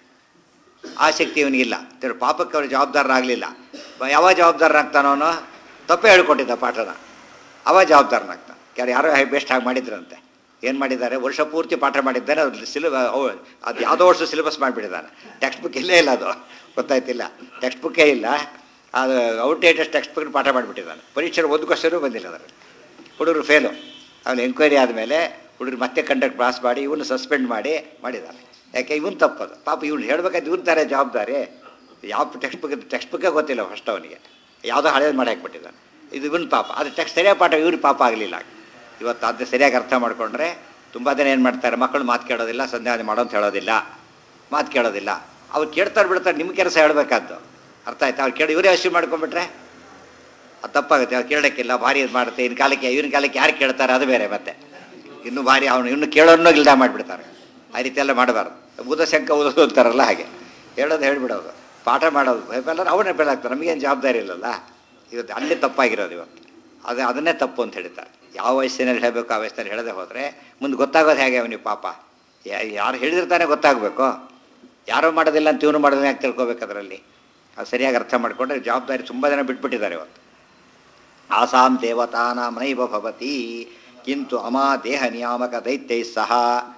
ಆಸಕ್ತಿ ಇವನಿಗಿಲ್ಲ ತಿರು ಪಾಪಕ್ಕೆ ಅವ್ರು ಜವಾಬ್ದಾರರಾಗಲಿಲ್ಲ ಯಾವ ಜವಾಬ್ದಾರನಾಗ್ತಾನೋ ಅವನು ತಪ್ಪೇ ಹೇಳ್ಕೊಟ್ಟಿದ್ದ ಪಾಠನ ಅವ ಜವಾಬ್ದಾರನಾಗ್ತಾನೆ ಯಾರು ಯಾರೋ ಬೆಸ್ಟ್ ಆಗಿ ಮಾಡಿದ್ರಂತೆ ಏನು ಮಾಡಿದ್ದಾರೆ ವರ್ಷ ಪೂರ್ತಿ ಪಾಠ ಮಾಡಿದ್ದಾನೆ ಅದು ಸಿಲೆಬ ಅದು ಯಾವುದೋ ವರ್ಷ ಸಿಲೆಬಸ್ ಮಾಡಿಬಿಟ್ಟಿದ್ದಾನೆ ಟೆಕ್ಸ್ಟ್ ಬುಕ್ ಇಲ್ಲೇ ಇಲ್ಲ ಅದು ಗೊತ್ತಾಯ್ತಿಲ್ಲ ಟೆಕ್ಸ್ಟ್ ಬುಕ್ಕೇ ಇಲ್ಲ ಅದು ಔಟ್ಡೇಟೆಡ್ ಟೆಕ್ಸ್ಟ್ ಬುಕ್ ಪಾಠ ಮಾಡಿಬಿಟ್ಟಿದ್ದಾನೆ ಪರೀಕ್ಷೆ ಒಂದು ಕ್ವಶನೂ ಬಂದಿಲ್ಲ ಅದರಲ್ಲಿ ಹುಡುಗರು ಫೇಲು ಅವನು ಎಂಕ್ವೈರಿ ಆದಮೇಲೆ ಹುಡುಗರು ಮತ್ತೆ ಕಂಡಕ್ಟ್ ಪಾಸ್ ಮಾಡಿ ಇವನು ಸಸ್ಪೆಂಡ್ ಮಾಡಿ ಮಾಡಿದ್ದಾನೆ ಯಾಕೆ ಇವನು ತಪ್ಪದು ಪಾಪ ಇವನು ಹೇಳ್ಬೇಕಾದ್ರೆ ಇವನು ತಾರೆ ಜವಾಬ್ದಾರಿ ಯಾವ ಟೆಕ್ಸ್ಟ್ ಬುಕ್ ಟೆಕ್ಸ್ಟ್ ಬುಕ್ಕೇ ಗೊತ್ತಿಲ್ಲ ಫಸ್ಟ್ ಅವನಿಗೆ ಯಾವುದೋ ಹಳೇದು ಮಾಡಿ ಹಾಕ್ಬಿಟ್ಟಿದ್ದಾನೆ ಇದು ಇವನು ಪಾಪ ಅದು ಟೆಕ್ಸ್ಟ್ ಸರಿಯಾಗಿ ಪಾಠ ಇವ್ರಿಗೆ ಪಾಪ ಆಗಲಿಲ್ಲ ಇವತ್ತು ಅದು ಸರಿಯಾಗಿ ಅರ್ಥ ಮಾಡಿಕೊಂಡ್ರೆ ತುಂಬ ಜನ ಏನು ಮಾಡ್ತಾರೆ ಮಕ್ಕಳು ಮಾತು ಕೇಳೋದಿಲ್ಲ ಸಂಧ್ಯಾವನೆ ಮಾಡೋ ಅಂತ ಹೇಳೋದಿಲ್ಲ ಮಾತು ಕೇಳೋದಿಲ್ಲ ಅವ್ರು ಕೇಳ್ತಾರೆ ಬಿಡ್ತಾರೆ ನಿಮ್ಮ ಕೆಲಸ ಹೇಳಬೇಕಾದ್ದು ಅರ್ಥ ಆಯ್ತಾ ಅವ್ರು ಕೇಳಿ ಇವರೇ ಅಶ್ಯೂ ಮಾಡ್ಕೊಂಬಿಟ್ರೆ ಅದು ತಪ್ಪಾಗುತ್ತೆ ಅವ್ರು ಕೇಳೋಕ್ಕಿಲ್ಲ ಭಾರಿ ಇದು ಮಾಡುತ್ತೆ ಇನ್ನು ಕಾಲಕ್ಕೆ ಇವ್ರ ಕಾಲಕ್ಕೆ ಯಾರು ಕೇಳ್ತಾರೆ ಅದು ಬೇರೆ ಮತ್ತೆ ಇನ್ನೂ ಭಾರಿ ಅವನು ಇನ್ನು ಕೇಳೋನ್ನೂ ಇಲ್ದ ಮಾಡಿಬಿಡ್ತಾರೆ ಆ ರೀತಿ ಎಲ್ಲ ಮಾಡಬಾರ್ದು ಬುಧ ಶಂಕ ಓದೋದು ಅಂತಾರಲ್ಲ ಹಾಗೆ ಹೇಳೋದು ಹೇಳ್ಬಿಡೋದು ಪಾಠ ಮಾಡೋದು ಎಲ್ಲರೂ ಅವನೇ ಬೆಳಾಗ್ತಾರೆ ನಮಗೇನು ಜವಾಬ್ದಾರಿ ಇಲ್ಲಲ್ಲ ಇವತ್ತು ಅಲ್ಲೇ ತಪ್ಪಾಗಿರೋದು ಇವತ್ತು ಅದು ಅದನ್ನೇ ತಪ್ಪು ಅಂತ ಹೇಳ್ತಾರೆ ಯಾವ ವಯಸ್ಸಿನಲ್ಲಿ ಹೇಳಬೇಕು ಆ ವಯಸ್ಸಿನಲ್ಲಿ ಹೇಳದೆ ಹೋದರೆ ಮುಂದೆ ಗೊತ್ತಾಗೋದು ಹೇಗೆ ಅವನಿಗೆ ಪಾಪ ಯಾ- ಯಾರು ಹೇಳಿದಿರ್ತಾನೆ ಗೊತ್ತಾಗಬೇಕು ಯಾರೋ ಮಾಡೋದಿಲ್ಲ ಅಂತ ಇವನು ಮಾಡೋದನ್ನ ಯಾಕೆ ತಿಳ್ಕೊಬೇಕು ಅದರಲ್ಲಿ ಅದು ಸರಿಯಾಗಿ ಅರ್ಥ ಮಾಡಿಕೊಂಡ್ರೆ ಜವಾಬ್ದಾರಿ ತುಂಬ ಜನ ಬಿಟ್ಬಿಟ್ಟಿದ್ದಾರೆ ಇವತ್ತು ಆಸಾಂ ದೇವತಾನಾಂ ನೈವ ಭವತಿ ಕಿಂತು ಅಮಾ ದೇಹ ನಿಯಾಮಕ ದೈತ್ಯೈ ಸಹ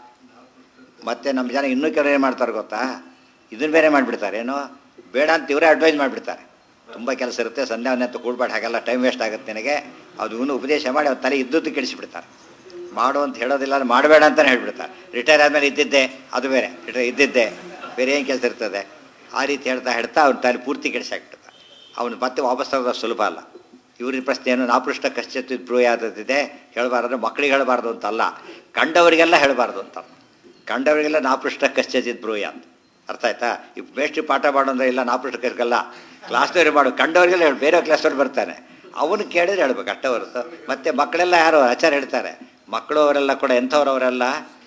ಮತ್ತೆ ನಮ್ಮ ಜನ ಇನ್ನೂ ಕೆಲವರು ಏನು ಮಾಡ್ತಾರೆ ಗೊತ್ತಾ ಇದನ್ನು ಬೇರೆ ಮಾಡಿಬಿಡ್ತಾರೆ ಏನೋ ಬೇಡ ಅಂತ ಇವರೇ ಅಡ್ವೈಸ್ ಮಾಡಿಬಿಡ್ತಾರೆ ತುಂಬ ಕೆಲಸ ಇರುತ್ತೆ ಸಂಧ್ಯಾ ಅಂತ ಕೂಡ್ಬೇಡ ಹಾಗೆಲ್ಲ ಟೈಮ್ ವೇಸ್ಟ್ ಆಗುತ್ತೆ ನಿನಗೆ ಅದು ಇವನು ಉಪದೇಶ ಮಾಡಿ ಅವ್ರ ತಲೆ ಇದ್ದದ್ದು ಕೆಡಿಸಿಬಿಡ್ತಾರೆ ಮಾಡು ಅಂತ ಹೇಳೋದಿಲ್ಲ ಅದು ಮಾಡಬೇಡ ಅಂತಲೇ ಹೇಳ್ಬಿಡ್ತಾರೆ ರಿಟೈರ್ ಆದಮೇಲೆ ಇದ್ದಿದ್ದೆ ಅದು ಬೇರೆ ರಿಟೈರ್ ಇದ್ದಿದ್ದೆ ಬೇರೆ ಏನು ಕೆಲಸ ಇರ್ತದೆ ಆ ರೀತಿ ಹೇಳ್ತಾ ಹೇಳ್ತಾ ಅವ್ನ ತಲೆ ಪೂರ್ತಿ ಕೆಡಿಸಾಕ್ಬಿಡ್ತಾರೆ ಅವನು ಮತ್ತೆ ವಾಪಸ್ ತರೋದು ಸುಲಭ ಅಲ್ಲ ಇವ್ರ ಪ್ರಶ್ನೆ ಏನು ನಾಪೃಷ್ಟ ಕಶ್ಚಿತ್ ಬ್ರೂಯಾದದಿದೆ ಹೇಳಬಾರ್ದು ಮಕ್ಕಳಿಗೆ ಹೇಳಬಾರ್ದು ಅಂತಲ್ಲ ಕಂಡವರಿಗೆಲ್ಲ ಹೇಳಬಾರ್ದು ಅಂತ ಕಂಡವರಿಗೆಲ್ಲ ನಾಪೃಷ್ಟ ಕಶ್ಚಿತ್ ಬ್ರೂಯ ಅಂತ ಅರ್ಥ ಆಯ್ತಾ ಈ ಬೇಷ್ಟಿ ಪಾಠ ಮಾಡು ಅಂದ್ರೆ ಇಲ್ಲ ನಾಪೃಷ್ಟ ಕರ್ಕಲ್ಲ ಕ್ಲಾಸ್ದವ್ರಿಗೆ ಮಾಡು ಕಂಡವರಿಗೆಲ್ಲ ಹೇಳಿ ಬೇರೆ ಕ್ಲಾಸ್ದವ್ರು ಬರ್ತಾನೆ ಅವನು ಕೇಳಿದ್ರೆ ಹೇಳ್ಬೇಕು ಅಷ್ಟೇ ಹೊರತು ಮತ್ತೆ ಮಕ್ಕಳೆಲ್ಲ ಯಾರು ಆಚಾರ ಹೇಳ್ತಾರೆ ಮಕ್ಕಳು ಅವರೆಲ್ಲ ಕೂಡ ಎಂಥವ್ರವರೆಲ್ಲ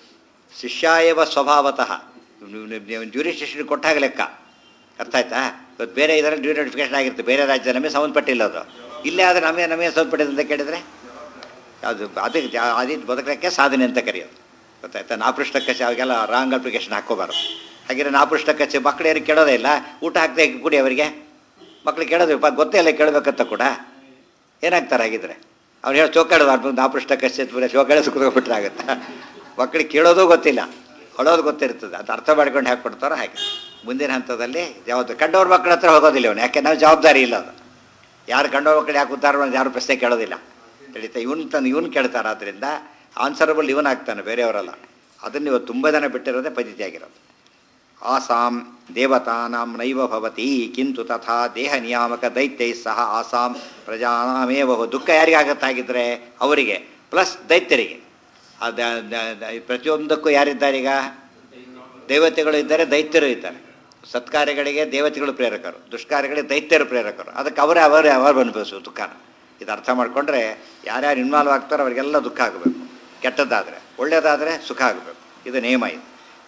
ಶಿಷ್ಯಾಯವ ಸ್ವಭಾವತಃ ಜ್ಯೂರಿಸ್ಟಿಷನ್ ಕೊಟ್ಟಾಗ ಲೆಕ್ಕ ಅರ್ಥ ಆಯ್ತಾ ಇವತ್ತು ಬೇರೆ ಇದರಲ್ಲಿ ಡ್ಯೂ ನೋಟಿಫಿಕೇಶನ್ ಆಗಿರುತ್ತೆ ಬೇರೆ ರಾಜ್ಯ ನಮಗೆ ಸಂಬಂಧಪಟ್ಟಿಲ್ಲ ಅದು ಇಲ್ಲೇ ಆದರೆ ನಮಗೆ ನಮಗೆ ಸಂಬಂಧಪಟ್ಟಿದೆ ಅಂತ ಕೇಳಿದರೆ ಅದು ಅದಕ್ಕೆ ಜಾ- ಅದಕ್ಕೆ ಬದುಕಲಿಕ್ಕೆ ಸಾಧನೆ ಅಂತ ಕರೆಯೋದು ಗೊತ್ತಾಯ್ತಾ ನಾಪೃಷ್ಟಕ್ಕೆ ಅವಾಗೆಲ್ಲ ರಾಂಗ್ ಅಪ್ಲಿಕೇಶನ್ ಹಾಕೋಬಾರ್ದು ಹಾಗಿದ್ರೆ ನಾಪೃಷ್ಟಕ್ಕೆ ಮಕ್ಕಳು ಯಾರಿಗೆ ಕೇಳೋದೇ ಇಲ್ಲ ಊಟ ಹಾಕ್ದೆ ಕುಡಿ ಅವರಿಗೆ ಮಕ್ಳು ಕೇಳೋದು ಪ ಗೊತ್ತೇ ಇಲ್ಲ ಕೇಳಬೇಕಂತ ಕೂಡ ಏನಾಗ್ತಾರೆ ಹಾಗಿದ್ರೆ ಅವ್ನು ಹೇಳಿ ಚೋಕಾಡೋದು ಅರ್ಧ ನಾಪೃಷ್ಟ ಕಶ್ಚಿತ್ಪುರ ಚೋಕಾಡಿ ಕುತ್ಕೊಬಿಟ್ರೆ ಆಗುತ್ತೆ ಮಕ್ಕಳಿಗೆ ಕೇಳೋದು ಗೊತ್ತಿಲ್ಲ ಹೊಳೋದು ಗೊತ್ತಿರ್ತದೆ ಅದು ಅರ್ಥ ಮಾಡ್ಕೊಂಡು ಹಾಕಿ ಕೊಡ್ತಾರೋ ಹಾಗೆ ಮುಂದಿನ ಹಂತದಲ್ಲಿ ಯಾವುದು ಕಂಡವ್ರ ಮಕ್ಕಳ ಹತ್ರ ಹೋಗೋದಿಲ್ಲ ಅವನು ಯಾಕೆ ನಾವು ಜವಾಬ್ದಾರಿ ಇಲ್ಲ ಅದು ಯಾರು ಕಂಡವ್ರ ಮಕ್ಕಳು ಯಾಕೆ ಕೂತಾರೋ ಅಂತ ಯಾರು ಪ್ರಶ್ನೆ ಕೇಳೋದಿಲ್ಲ ತಿಳಿತಾ ಇವನು ತಂದು ಇವನು ಕೇಳ್ತಾರೆ ಆದ್ದರಿಂದ ಆನ್ಸರಬಲ್ ಇವನ್ ಆಗ್ತಾನೆ ಬೇರೆಯವರಲ್ಲ ಅದನ್ನು ಇವತ್ತು ತುಂಬ ಜನ ಬಿಟ್ಟಿರೋದೇ ಪದ್ಧತಿ ಆಗಿರೋದು ಆಸಾಂ ದೇವತಾನಾಂ ನೈವ ಭವತಿ ಕಿಂತು ತಥಾ ದೇಹ ನಿಯಾಮಕ ದೈತ್ಯೈ ಸಹ ಆಸಾಂ ಪ್ರಜಾನಾಮೇವ ದುಃಖ ಯಾರಿಗಾಗತ್ತಾಗಿದ್ದರೆ ಅವರಿಗೆ ಪ್ಲಸ್ ದೈತ್ಯರಿಗೆ ಅದ ದ- ದ- ಪ್ರತಿಯೊಂದಕ್ಕೂ ಯಾರಿದ್ದಾರೀಗ ದೇವತೆಗಳು ಇದ್ದಾರೆ ದೈತ್ಯರು ಇದ್ದಾರೆ ಸತ್ಕಾರ್ಯಗಳಿಗೆ ದೇವತೆಗಳು ಪ್ರೇರಕರು ದುಷ್ಕಾರ್ಯಗಳಿಗೆ ದೈತ್ಯರು ಪ್ರೇರಕರು ಅದಕ್ಕೆ ಅವರೇ ಅವರೇ ಅವರು ಅನುಭವಿಸುವ ದುಃಖನ ಇದು ಅರ್ಥ ಮಾಡಿಕೊಂಡ್ರೆ ಯಾರ್ಯಾರು ಇನ್ವಾಲ್ವ್ ಆಗ್ತಾರೋ ಅವರಿಗೆಲ್ಲ ದುಃಖ ಆಗಬೇಕು ಕೆಟ್ಟದ್ದಾದರೆ ಒಳ್ಳೆಯದಾದರೆ ಸುಖ ಆಗಬೇಕು ಇದು ನಿಯಮ ಇದು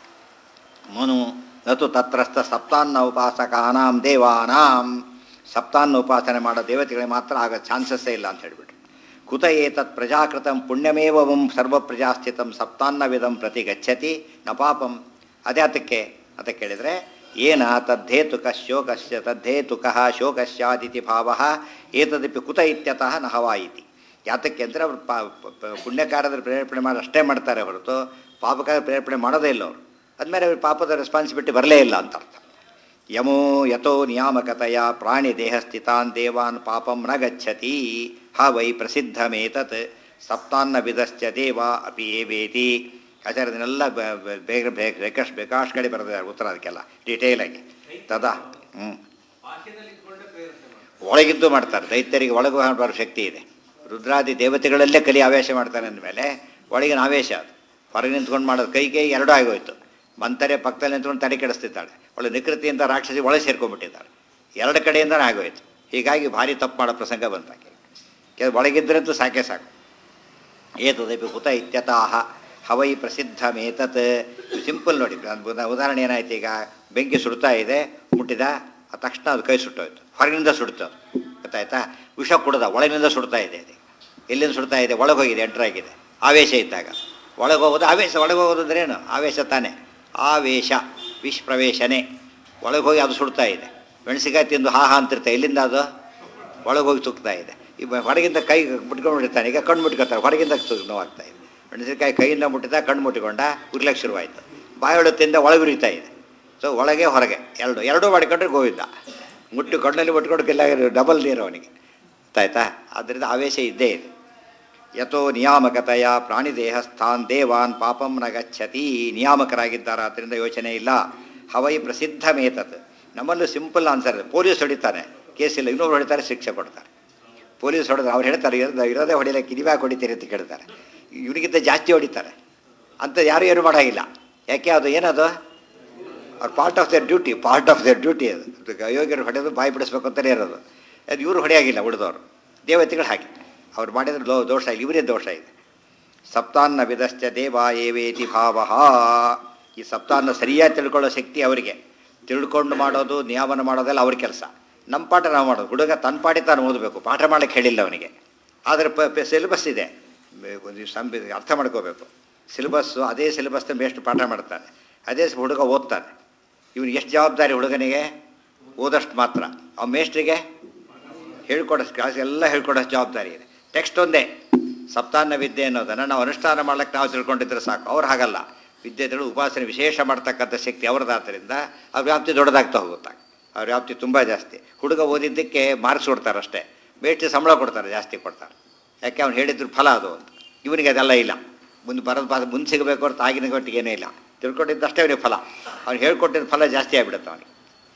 ಮನು ನತು ತತ್ರಸ್ಥ ಸಪ್ತಾನ್ನ ಉಪಾಸಕಾನಾಂ ದೇವಾನಾಂ ಸಪ್ತಾನ್ನ ಉಪಾಸನೆ ಮಾಡೋ ದೇವತೆಗಳಿಗೆ ಮಾತ್ರ ಆಗ ಚಾನ್ಸಸ್ಸೇ ಇಲ್ಲ ಅಂತ ಹೇಳಿಬಿಟ್ರು ಕುತ ಏತತ್ ಪ್ರಜಾಕೃತಂ ಪುಣ್ಯಮೇವಂ ಸರ್ವ ಪ್ರಜಾಸ್ಥಿತಂ ಸಪ್ತಾನ್ನವಿದಂ ಪ್ರತಿ ಗಚ್ಚತಿ ನ ಪಾಪಂ ಅದೇ ಅದಕ್ಕೆ ಅಂತ ಕೇಳಿದರೆ ಏನ ತದ್ದೇತುಕ ಶೋಕಸ್ಯ ತದ್ದೇತುಕಃ ಶೋಕಸ್ಯಾದಿತಿ ಭಾವ ಏತದಪಿ ಕುತ ಇತ್ಯತಃ ನಹವಾ ಇತಿ ಯಾತಕ್ಕೆ ಅಂದರೆ ಅವರು ಪಾ ಪ- ಪ- ಪುಣ್ಯಕಾರ್ಯದ ಪ್ರೇರೇಪಣೆ ಮಾಡಿ ಅಷ್ಟೇ ಮಾಡ್ತಾರೆ ಹೊರತು ಪಾಪಕಾರ ಪ್ರೇರೇಪಣೆ ಮಾಡೋದೇ ಇಲ್ಲ ಅವರು ಅದ್ಮೇಲೆ ಅವ್ರಿಗೆ ಪಾಪದ ರೆಸ್ಪಾನ್ಸಿಬಿಲಿಟಿ ಬರಲೇ ಇಲ್ಲ ಅಂತ ಅರ್ಥ ಯಮೋ ಯಥೋ ನಿಯಾಮಕತೆಯ ಪ್ರಾಣಿ ದೇಹಸ್ಥಿತಾನ್ ದೇವಾನ್ ಪಾಪಂ ನ ಗಚ್ಚತಿ ಹ ವೈ ಪ್ರಸಿದ್ಧಮೇತತ್ ಸಪ್ತಾನ್ನ ವಿಧಶ್ಚ ದೇವ ಅಪಿ ಏವೇತಿ ಆಚಾರ್ಯದನ್ನೆಲ್ಲ ಬ- ಬ- ಬೇಗ ಬೇಗ ಬೇಕಾಶ್ ಬೇಕಾಶ್ ಕಡೆ ಬರೆದಿದ್ದಾರೆ ಉತ್ತರ ಅದಕ್ಕೆಲ್ಲ ಡೀಟೇಲಾಗಿ ತದಾ ಹ್ಞೂ ಒಳಗಿದ್ದು ಮಾಡ್ತಾರೆ ದೈತ್ಯರಿಗೆ ಒಳಗು ಬರೋ ಶಕ್ತಿ ಇದೆ ರುದ್ರಾದಿ ದೇವತೆಗಳಲ್ಲೇ ಕಲಿ ಆವೇಶ ಮಾಡ್ತಾರೆ ಅಂದಮೇಲೆ ಒಳಗಿನ ಆವೇಶ ಅದು ಹೊರಗೆ ನಿಂತ್ಕೊಂಡು ಮಾಡೋದು ಕೈ ಕೈ ಎರಡೂ ಆಗೋಯ್ತು ಮಂತರೆ ಪಕ್ಕದಲ್ಲಿ ನಿಂತ್ಕೊಂಡು ತಲೆ ಕೆಡಿಸ್ತಿದ್ದಾಳೆ ಒಳ್ಳೆ ನಿಕೃತಿಯಿಂದ ರಾಕ್ಷಸಿ ಒಳಗೆ ಸೇರ್ಕೊಂಡ್ಬಿಟ್ಟಿದ್ದಾಳೆ ಎರಡು ಕಡೆಯಿಂದನೇ ಆಗೋಯ್ತು ಹೀಗಾಗಿ ಭಾರಿ ತಪ್ಪು ಮಾಡೋ ಪ್ರಸಂಗ ಬಂತಾಕೆ ಕೆಲ ಒಳಗಿದ್ದರಂತೂ ಸಾಕೆ ಸಾಕು ಏತದಪಿ ಕುತ ಇತ್ಯತಃ ಹವೈ ಪ್ರಸಿದ್ಧಮೇತತ್ ಸಿಂಪಲ್ ನೋಡಿ ಅದು ಉದಾ- ಉದಾಹರಣೆ ಏನಾಯ್ತು ಈಗ ಬೆಂಕಿ ಸುಡ್ತಾ ಇದೆ ಮುಟ್ಟಿದ ಆ ತಕ್ಷಣ ಅದು ಕೈ ಸುಟ್ಟೋಯ್ತು ಹೊರಗಿನಿಂದ ಸುಡ್ತು ಅದು. ಗೊತ್ತಾಯ್ತಾ ವಿಷ ಕುಡ್ದ ಒಳಗಿನಿಂದ ಸುಡ್ತಾ ಇದೆ ಅದು ಎಲ್ಲಿಂದ ಸುಡ್ತಾ ಇದೆ ಒಳಗೆ ಹೋಗಿದೆ ಎಂಟ್ರ್ ಆಗಿದೆ ಆವೇಶ ಇದ್ದಾಗ ಒಳಗೆ ಹೋಗೋದು ಆವೇಶ ಒಳಗೆ ಹೋಗೋದು ಅಂದ್ರೆ ಏನು ಆವೇಶ ತಾನೆ ಆವೇಶ ವಿಷ್ ಪ್ರವೇಶನೇ ಒಳಗೆ ಹೋಗಿ ಅದು ಸುಡ್ತಾ ಇದೆ ಮೆಣಸಿಕಾಯಿ ತಿಂದು ಹಾ ಹಾ ಅಂತಿರ್ತಾ ಎಲ್ಲಿಂದ ಅದು ಒಳಗೆ ಹೋಗಿ ತುಕ್ತಾ ಇದೆ ಈ ಹೊರಗಿಂದ ಕೈ ಬಿಟ್ಕೊಂಡ್ಬಿಟ್ಟಿರ್ತಾನೆ ಈಗ ಕಣ್ಣು ಮುಟ್ಕೊತಾರೆ ಹೊರಗಿಂದ ತು- ನೋವಾಗ್ತಾ ಇದೆ ಮೆಣಸಿನಕಾಯಿ ಕೈಯಿಂದ ಮುಟ್ಟಿದ ಕಣ್ಣು ಮುಟ್ಟಿಕೊಂಡ ಉರ್ಲಕ್ಕೆ ಶುರುವಾಯಿತು ಬಾಯೊಳತ್ತಿಂದ ಒಳಗೆ ಉರಿತಾ ಇದೆ ಸೊ ಒಳಗೆ ಹೊರಗೆ ಎರಡು ಎರಡೂ ಮಾಡಿಕೊಂಡ್ರೆ ಗೋವಿಂದ ಮುಟ್ಟು ಕಣ್ಣಲ್ಲಿ ಮುಟ್ಕೊಂಡಕ್ಕೆಲ್ಲ ಡಬಲ್ ನೀರು ಅವನಿಗೆ ಗೊತ್ತಾಯ್ತಾ ಆದ್ದರಿಂದ ಆವೇಶ ಇದ್ದೇ ಇದೆ ಯಥೋ ನಿಯಾಮಕತೆಯ ಪ್ರಾಣಿದೇಹ ಸ್ಥಾನ್ ದೇವಾನ್ ಪಾಪಂ ನ ಗಚ್ಚತಿ ನಿಯಾಮಕರಾಗಿದ್ದಾರೆ ಆದ್ದರಿಂದ ಯೋಚನೆ ಇಲ್ಲ ಹವೈ ಪ್ರಸಿದ್ಧ ಮೇತತ್ ನಮ್ಮಲ್ಲೂ ಸಿಂಪಲ್ ಆನ್ಸರ್ ಪೊಲೀಸ್ ಹೊಡಿತಾನೆ ಕೇಸಿಲ್ಲ ಇನ್ನೊಬ್ರು ಹೊಡಿತಾರೆ ಶಿಕ್ಷೆ ಕೊಡ್ತಾರೆ ಪೊಲೀಸ್ ಹೊಡೆದ್ರೆ ಅವ್ರು ಹೇಳ್ತಾರೆ ಇರೋದು ಇರೋದೇ ಹೊಡಿಲಿಕ್ಕೆ ಕಿರಿವ್ಯಾಗ ಹೊಡಿತೀರಿ ಅಂತ ಕೇಳ್ತಾರೆ ಇವನಿಗಿಂತ ಜಾಸ್ತಿ ಹೊಡಿತಾರೆ ಅಂತ ಯಾರು ಏನು ಮಾಡೋಂಗಿಲ್ಲ ಯಾಕೆ ಅದು ಏನದು ಅವ್ರ part of their duty part of their duty ಅದು ಅದು ಅಯೋಗ್ಯರು ಹೊಡೆಯೋದು ಬಾಯಿ ಬಿಡಿಸ್ಬೇಕು ಅಂತಲೇ ಇರೋದು ಅದು ಇವರು ಹೊಡೆಯಾಗಿಲ್ಲ ಉಳಿದವರು ದೇವತೆಗಳು ಹಾಗೆ ಅವ್ರು ಮಾಡಿದ್ರೆ ಲೋ ದೋಷ ಇಲ್ಲ ಇವರೇ ದೋಷ ಇದೆ ಸಪ್ತಾನ್ನ ವಿಧಶ್ಚ ದೇವ ಏವೇತಿ ಭಾವ ಈ ಸಪ್ತಾನ್ನ ಸರಿಯಾಗಿ ತಿಳ್ಕೊಳ್ಳೋ ಶಕ್ತಿ ಅವರಿಗೆ ತಿಳ್ಕೊಂಡು ಮಾಡೋದು ನಿಯಾಮನ ಮಾಡೋದೆಲ್ಲ ಅವ್ರ ಕೆಲಸ ನಮ್ಮ ಪಾಠ ನಾವು ಮಾಡೋದು ಹುಡುಗ ತನ್ನ ಪಾಠಿ ತಾನು ಓದಬೇಕು ಪಾಠ ಮಾಡಕ್ಕೆ ಹೇಳಿಲ್ಲ ಅವನಿಗೆ ಆದರೆ ಪ ಸಿಲೆಬಸ್ ಇದೆ ಬೆ- ಒಂದು ಸಂಬಿ ಅರ್ಥ ಮಾಡ್ಕೋಬೇಕು ಸಿಲೆಬಸ್ಸು ಅದೇ ಸಿಲೆಬಸ್ನ ಮೇಷ್ಟು ಪಾಠ ಮಾಡ್ತಾನೆ ಅದೇ ಸ- ಹುಡುಗ ಓದ್ತಾನೆ ಇವನಿಗೆ ಎಷ್ಟು ಜವಾಬ್ದಾರಿ ಹುಡುಗನಿಗೆ ಓದಷ್ಟು ಮಾತ್ರ ಅವ ಮೇಷ್ಟ್ರಿಗೆ ಹೇಳ್ಕೊಡೋಷ್ಟು ಕ್ಲಾಸ್ ಎಲ್ಲ ಹೇಳ್ಕೊಡೋಷ್ಟು ಜವಾಬ್ದಾರಿ ಇದೆ ಟೆಕ್ಸ್ಟ್ ಒಂದೇ ಸಪ್ತಾನ್ನ ವಿದ್ಯೆ ಅನ್ನೋದನ್ನು ನಾವು ಅನುಷ್ಠಾನ ಮಾಡ್ಲಿಕ್ಕೆ ನಾವು ತಿಳ್ಕೊಂಡಿದ್ರೆ ಸಾಕು ಅವ್ರು ಹಾಗಲ್ಲ ವಿದ್ಯೆ ತಿಳಿದು ಉಪಾಸನೆ ವಿಶೇಷ ಮಾಡ್ತಕ್ಕಂಥ ಶಕ್ತಿ ಅವ್ರದ್ದಾದ್ದರಿಂದ ಅವ್ರ ವ್ಯಾಪ್ತಿ ದೊಡ್ಡದಾಗ್ತಾ ಹೋಗುತ್ತೆ ಅವ್ರ ವ್ಯಾಪ್ತಿ ತುಂಬ ಜಾಸ್ತಿ ಹುಡುಗ ಓದಿದ್ದಕ್ಕೆ ಮಾರ್ಕ್ಸ್ ಕೊಡ್ತಾರೆ ಅಷ್ಟೇ ಮೇಷ್ಟ್ರಿ ಸಂಬಳ ಕೊಡ್ತಾರೆ ಜಾಸ್ತಿ ಕೊಡ್ತಾರೆ ಯಾಕೆ ಅವ್ನು ಹೇಳಿದ್ರು ಫಲ ಅದು ಅಂತ ಇವನಿಗೆ ಅದೆಲ್ಲ ಇಲ್ಲ ಮುಂದೆ ಬರೋದು ಬಾ ಮುಂದೆ ಸಿಗಬೇಕು ಹೊರತು ಆಗಿನ ಗಟ್ಟಿಗೆ ಏನೂ ಇಲ್ಲ ತಿಳ್ಕೊಂಡಿದ್ದಷ್ಟೇ ಅವನಿಗೆ ಫಲ ಅವ್ನು ಹೇಳ್ಕೊಟ್ಟಿದ್ದ ಫಲ ಜಾಸ್ತಿ ಆಗಿಬಿಡುತ್ತೆ ಅವನಿಗೆ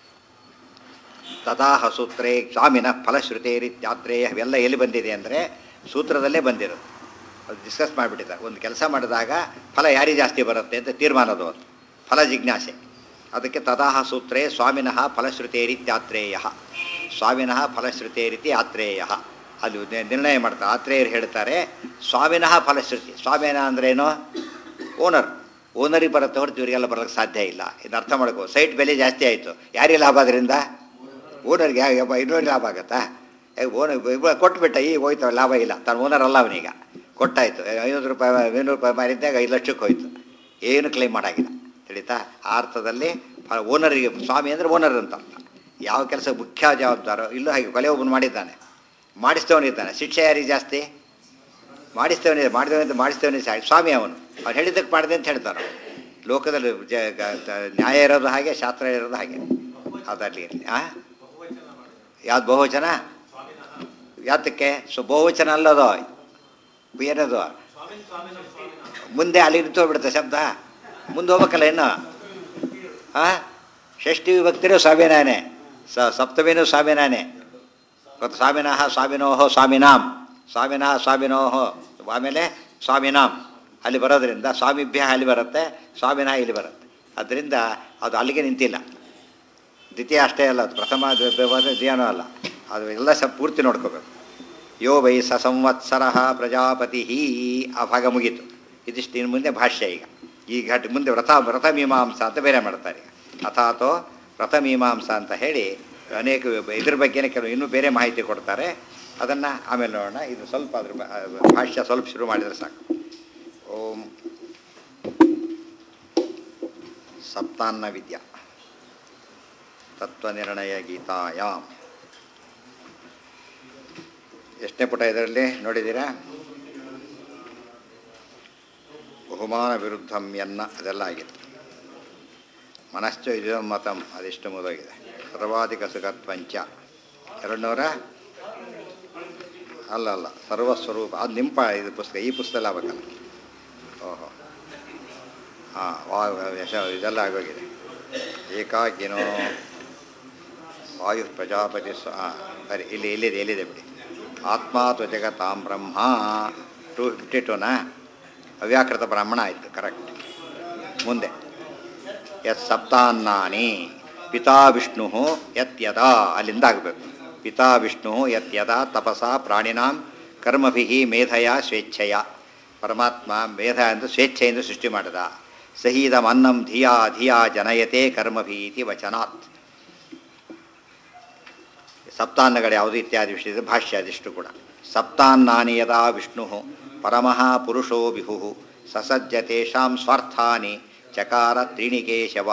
ತದಾಹ ಸೂತ್ರೇ ಸ್ವಾಮಿನ ಫಲಶ್ರುತೇರಿತ್ಯಾತ್ರೇಯ ಅವೆಲ್ಲ ಎಲ್ಲಿ ಬಂದಿದೆ ಅಂದರೆ ಸೂತ್ರದಲ್ಲೇ ಬಂದಿರೋದು ಅದು ಡಿಸ್ಕಸ್ ಮಾಡಿಬಿಟ್ಟಿದ್ದಾರೆ ಒಂದು ಕೆಲಸ ಮಾಡಿದಾಗ ಫಲ ಯಾರಿಗೆ ಜಾಸ್ತಿ ಬರುತ್ತೆ ಅಂತ ತೀರ್ಮಾನದು ಅದು ಫಲ ಜಿಜ್ಞಾಸೆ ಅದಕ್ಕೆ ತದಾಹ ಸೂತ್ರೇ ಸ್ವಾಮಿನಃ ಫಲಶ್ರುತೇರಿತ್ಯಾತ್ರೇಯ ಸ್ವಾಮಿನಃ ಫಲಶ್ರುತೇರಿತಿ ಆತ್ರೇಯ ಅಲ್ಲಿ ನಿ- ನಿರ್ಣಯ ಮಾಡ್ತಾರೆ ಆತ್ರೇಯರು ಹೇಳ್ತಾರೆ ಸ್ವಾಮಿನಃ ಫಲಶ್ರುತಿ ಸ್ವಾಮಿನ ಅಂದ್ರೇನು ಓನರ್ ಓನರಿಗೆ ಬರುತ್ತೆ ಹೊರತು ಇವರಿಗೆಲ್ಲ ಬರೋಕ್ಕೆ ಸಾಧ್ಯ ಇಲ್ಲ ಇದು ಅರ್ಥ ಮಾಡ್ಕೋ ಸೈಟ್ ಬೆಲೆ ಜಾಸ್ತಿ ಆಯಿತು ಯಾರಿಗೆ ಲಾಭ ಅದರಿಂದ ಓನರ್ಗೆ ಯಾವ ಇನ್ನೊಂದು ಲಾಭ ಆಗತ್ತಾ ಓನರ್ ಕೊಟ್ಬಿಟ್ಟ ಈಗ ಹೋಯ್ತು ಲಾಭ ಇಲ್ಲ ತಾನು ಓನರ್ ಅಲ್ಲ ಅವನೀಗ ಕೊಟ್ಟಾಯ್ತು ಐನೂರು ರೂಪಾಯಿ ಐನೂರು ರೂಪಾಯಿ ಮಾರಿದ್ದಾಗ ಐದು ಲಕ್ಷಕ್ಕೆ ಹೋಯ್ತು ಏನು ಕ್ಲೈಮ್ ಮಾಡಾಗಿಲ್ಲ ತಿಳಿತಾ ಆ ಅರ್ಥದಲ್ಲಿ ಓನರಿಗೆ ಸ್ವಾಮಿ ಅಂದರೆ ಓನರ್ ಅಂತ ಅರ್ಥ ಯಾವ ಕೆಲಸ ಮುಖ್ಯ ಜವಾಬ್ದಾರೋ ಇಲ್ಲೂ ಹಾಗೆ ಕೊಲೆ ಒಬ್ಬನು ಮಾಡಿದ್ದಾನೆ ಮಾಡಿಸ್ತವನಿದ್ದಾನೆ ಶಿಕ್ಷೆ ಯಾರಿಗೆ ಜಾಸ್ತಿ ಮಾಡಿಸ್ತವನಿದೆ ಮಾಡಿದವನಿಂದ ಮಾಡಿಸ್ತವನಿಗೆ ಸಾಕು ಸ್ವಾಮಿ ಅವನು ಅವ್ನು ಹೇಳಿದ್ದಕ್ಕೆ ಮಾಡಿದೆ ಅಂತ ಹೇಳ್ತಾರೆ ಲೋಕದಲ್ಲಿ ಜ ಗ- ತ- ನ್ಯಾಯ ಇರೋದು ಹಾಗೆ ಶಾಸ್ತ್ರ ಇರೋದು ಹಾಗೆ ಅದರಲ್ಲಿ ಇರಲಿ ಆ ಯಾವ್ದು ಬಹುವಚನ ಯಾತಕ್ಕೆ ಸೊ ಬಹುವಚನ ಅಲ್ಲದು ಏನದು ಮುಂದೆ ಅಲ್ಲಿ ನಿಂತೋಗ್ಬಿಡುತ್ತೆ ಶಬ್ದ ಮುಂದೆ ಹೋಗ್ಬೇಕಲ್ಲ ಇನ್ನು ಆ ಷಷ್ಠಿ ವಿಭಕ್ತಿರೋ ಸ್ವಾಮಿನಾನೆ ಸ ಸಪ್ತಮಿನೂ ಸ್ವಾಮಿನಾನೆ ಗೊತ್ತು ಸ್ವಾಮಿನಃ ಸ್ವಾಮಿನೋಹೋ ಸ್ವಾಮಿನಾಂ ಸ್ವಾಮಿನಃ ಸ್ವಾಮಿನೋಹೋ ಆಮೇಲೆ ಸ್ವಾಮಿನಾಂ ಅಲ್ಲಿ ಬರೋದ್ರಿಂದ ಸ್ವಾಮಿಭ್ಯ ಅಲ್ಲಿ ಬರುತ್ತೆ ಸ್ವಾಮಿನಃ ಇಲ್ಲಿ ಬರುತ್ತೆ ಅದರಿಂದ ಅದು ಅಲ್ಲಿಗೆ ನಿಂತಿಲ್ಲ ದ್ವಿತೀಯ ಅಷ್ಟೇ ಅಲ್ಲ ಅದು ಪ್ರಥಮ ದ್ವಿತೀಯನೂ ಅಲ್ಲ ಅದು ಎಲ್ಲ ಸ ಪೂರ್ತಿ ನೋಡ್ಕೋಬೇಕು ಯೋ ವೈ ಸ ಸಂವತ್ಸರ ಪ್ರಜಾಪತಿ ಆ ಭಾಗ ಮುಗೀತು ಇದಿಷ್ಟು ಇನ್ನು ಮುಂದೆ ಭಾಷ್ಯ ಈಗ ಈ ಘಟ ಮುಂದೆ ವ್ರತ ವ್ರತಮೀಮಾಂಸ ಅಂತ ಬೇರೆ ಮಾಡ್ತಾರೆ ಈಗ ಅಥಾತೋ ವ್ರತಮೀಮಾಂಸ ಅಂತ ಹೇಳಿ ಅನೇಕ ಇದ್ರ ಬಗ್ಗೆನೇ ಕೆಲವು ಇನ್ನೂ ಬೇರೆ ಮಾಹಿತಿ ಕೊಡ್ತಾರೆ ಅದನ್ನು ಆಮೇಲೆ ನೋಡೋಣ ಇದು ಸ್ವಲ್ಪ ಅದ್ರ ಬ- ಆ, ಭಾಷ್ಯ ಸ್ವಲ್ಪ ಶುರು ಮಾಡಿದರೆ ಸಾಕು ಓಂ ಸಪ್ತಾನ್ನ ವಿದ್ಯಾ ತತ್ವನಿರ್ಣಯ ಗೀತಾಯಾಮ್ ಎಷ್ಟನೇ ಪುಟ ಇದರಲ್ಲಿ ನೋಡಿದ್ದೀರಾ ಬಹುಮಾನ ವಿರುದ್ಧಂ ಎನ್ನ ಅದೆಲ್ಲ ಆಗಿದೆ ಮನಶ್ಚ ಇದು ಮತಂ ಅದಿಷ್ಟು ಮುದೋಗಿದೆ ಸರ್ವಾಧಿಕ ಸುಖತ್ವಂಚ ಎರಡು ನೂರ ಅಲ್ಲ ಅಲ್ಲ ಸರ್ವಸ್ವರೂಪ ಅದು ನಿಂಪ ಇದು ಪುಸ್ತಕ ಈ ಪುಸ್ತಕ ಆಗಬೇಕಲ್ಲ ಓಹೋ ಹಾಂ ವಾ ಯಶ ಇದೆಲ್ಲ ಆಗೋಗಿದೆ ಏಕಾಕಿನೋ ವಾಯು ಪ್ರಜಾಪತಿ ಸ್ವ ಹಾಂ ಸರಿ ಇಲ್ಲಿ ಇಲ್ಲಿದೆ ಎಲ್ಲಿದೆ ಬಿಡಿ ಆತ್ಮ ತ್ವಜಗತಾಂ ಬ್ರಹ್ಮ ಟೂ ಫಿಫ್ಟಿ ಟೂನಾ ಅವ್ಯಾಕೃತ ಬ್ರಾಹ್ಮಣ ಆಯಿತು ಕರೆಕ್ಟ್ ಮುಂದೆ ಯತ್ ಸಪ್ತಾನ್ನಾನಿ ಪಿತಾ ವಿಷ್ಣು ಯತ್ ಯದಾ ಅಲ್ಲಿಂದ ಆಗಬೇಕು ಪಿತಾ ವಿಷ್ಣು ಯತ್ ಯದಾ ತಪಸಾ ಪ್ರಾಣಿನಾಂ ಕರ್ಮಭಿ ಮೇಧಯ ಸ್ವೇಚ್ಛೆಯ ಪರಮಾತ್ಮ ಮೇಧ ಎಂದು ಸ್ವೇಚ್ಛೆಯಿಂದ ಸೃಷ್ಟಿ ಮಾಡಿದ ಸಹೀದಂ ಅನ್ನಂ ಧಿಯಾ ಧಿಯಾ ಜನಯತೆ ಕರ್ಮಭೀತಿ ವಚನಾತ್ ಸಪ್ತಾನ್ನಗಳು ಯಾವುದು ಇತ್ಯಾದಿ ವಿಷಯದ ಭಾಷ್ಯ ಅದಿಷ್ಟು ಕೂಡ ಸಪ್ತಾನ್ನಾನಿ ಯದಾ ವಿಷ್ಣು ಪರಮಃ ಪುರುಷೋ ವಿಭು ಸಸಜ್ಜ ತೇಷಾಂ ಸ್ವಾರ್ಥಾನಿ ಚಕಾರ ತ್ರೀಣಿಕೇಶವ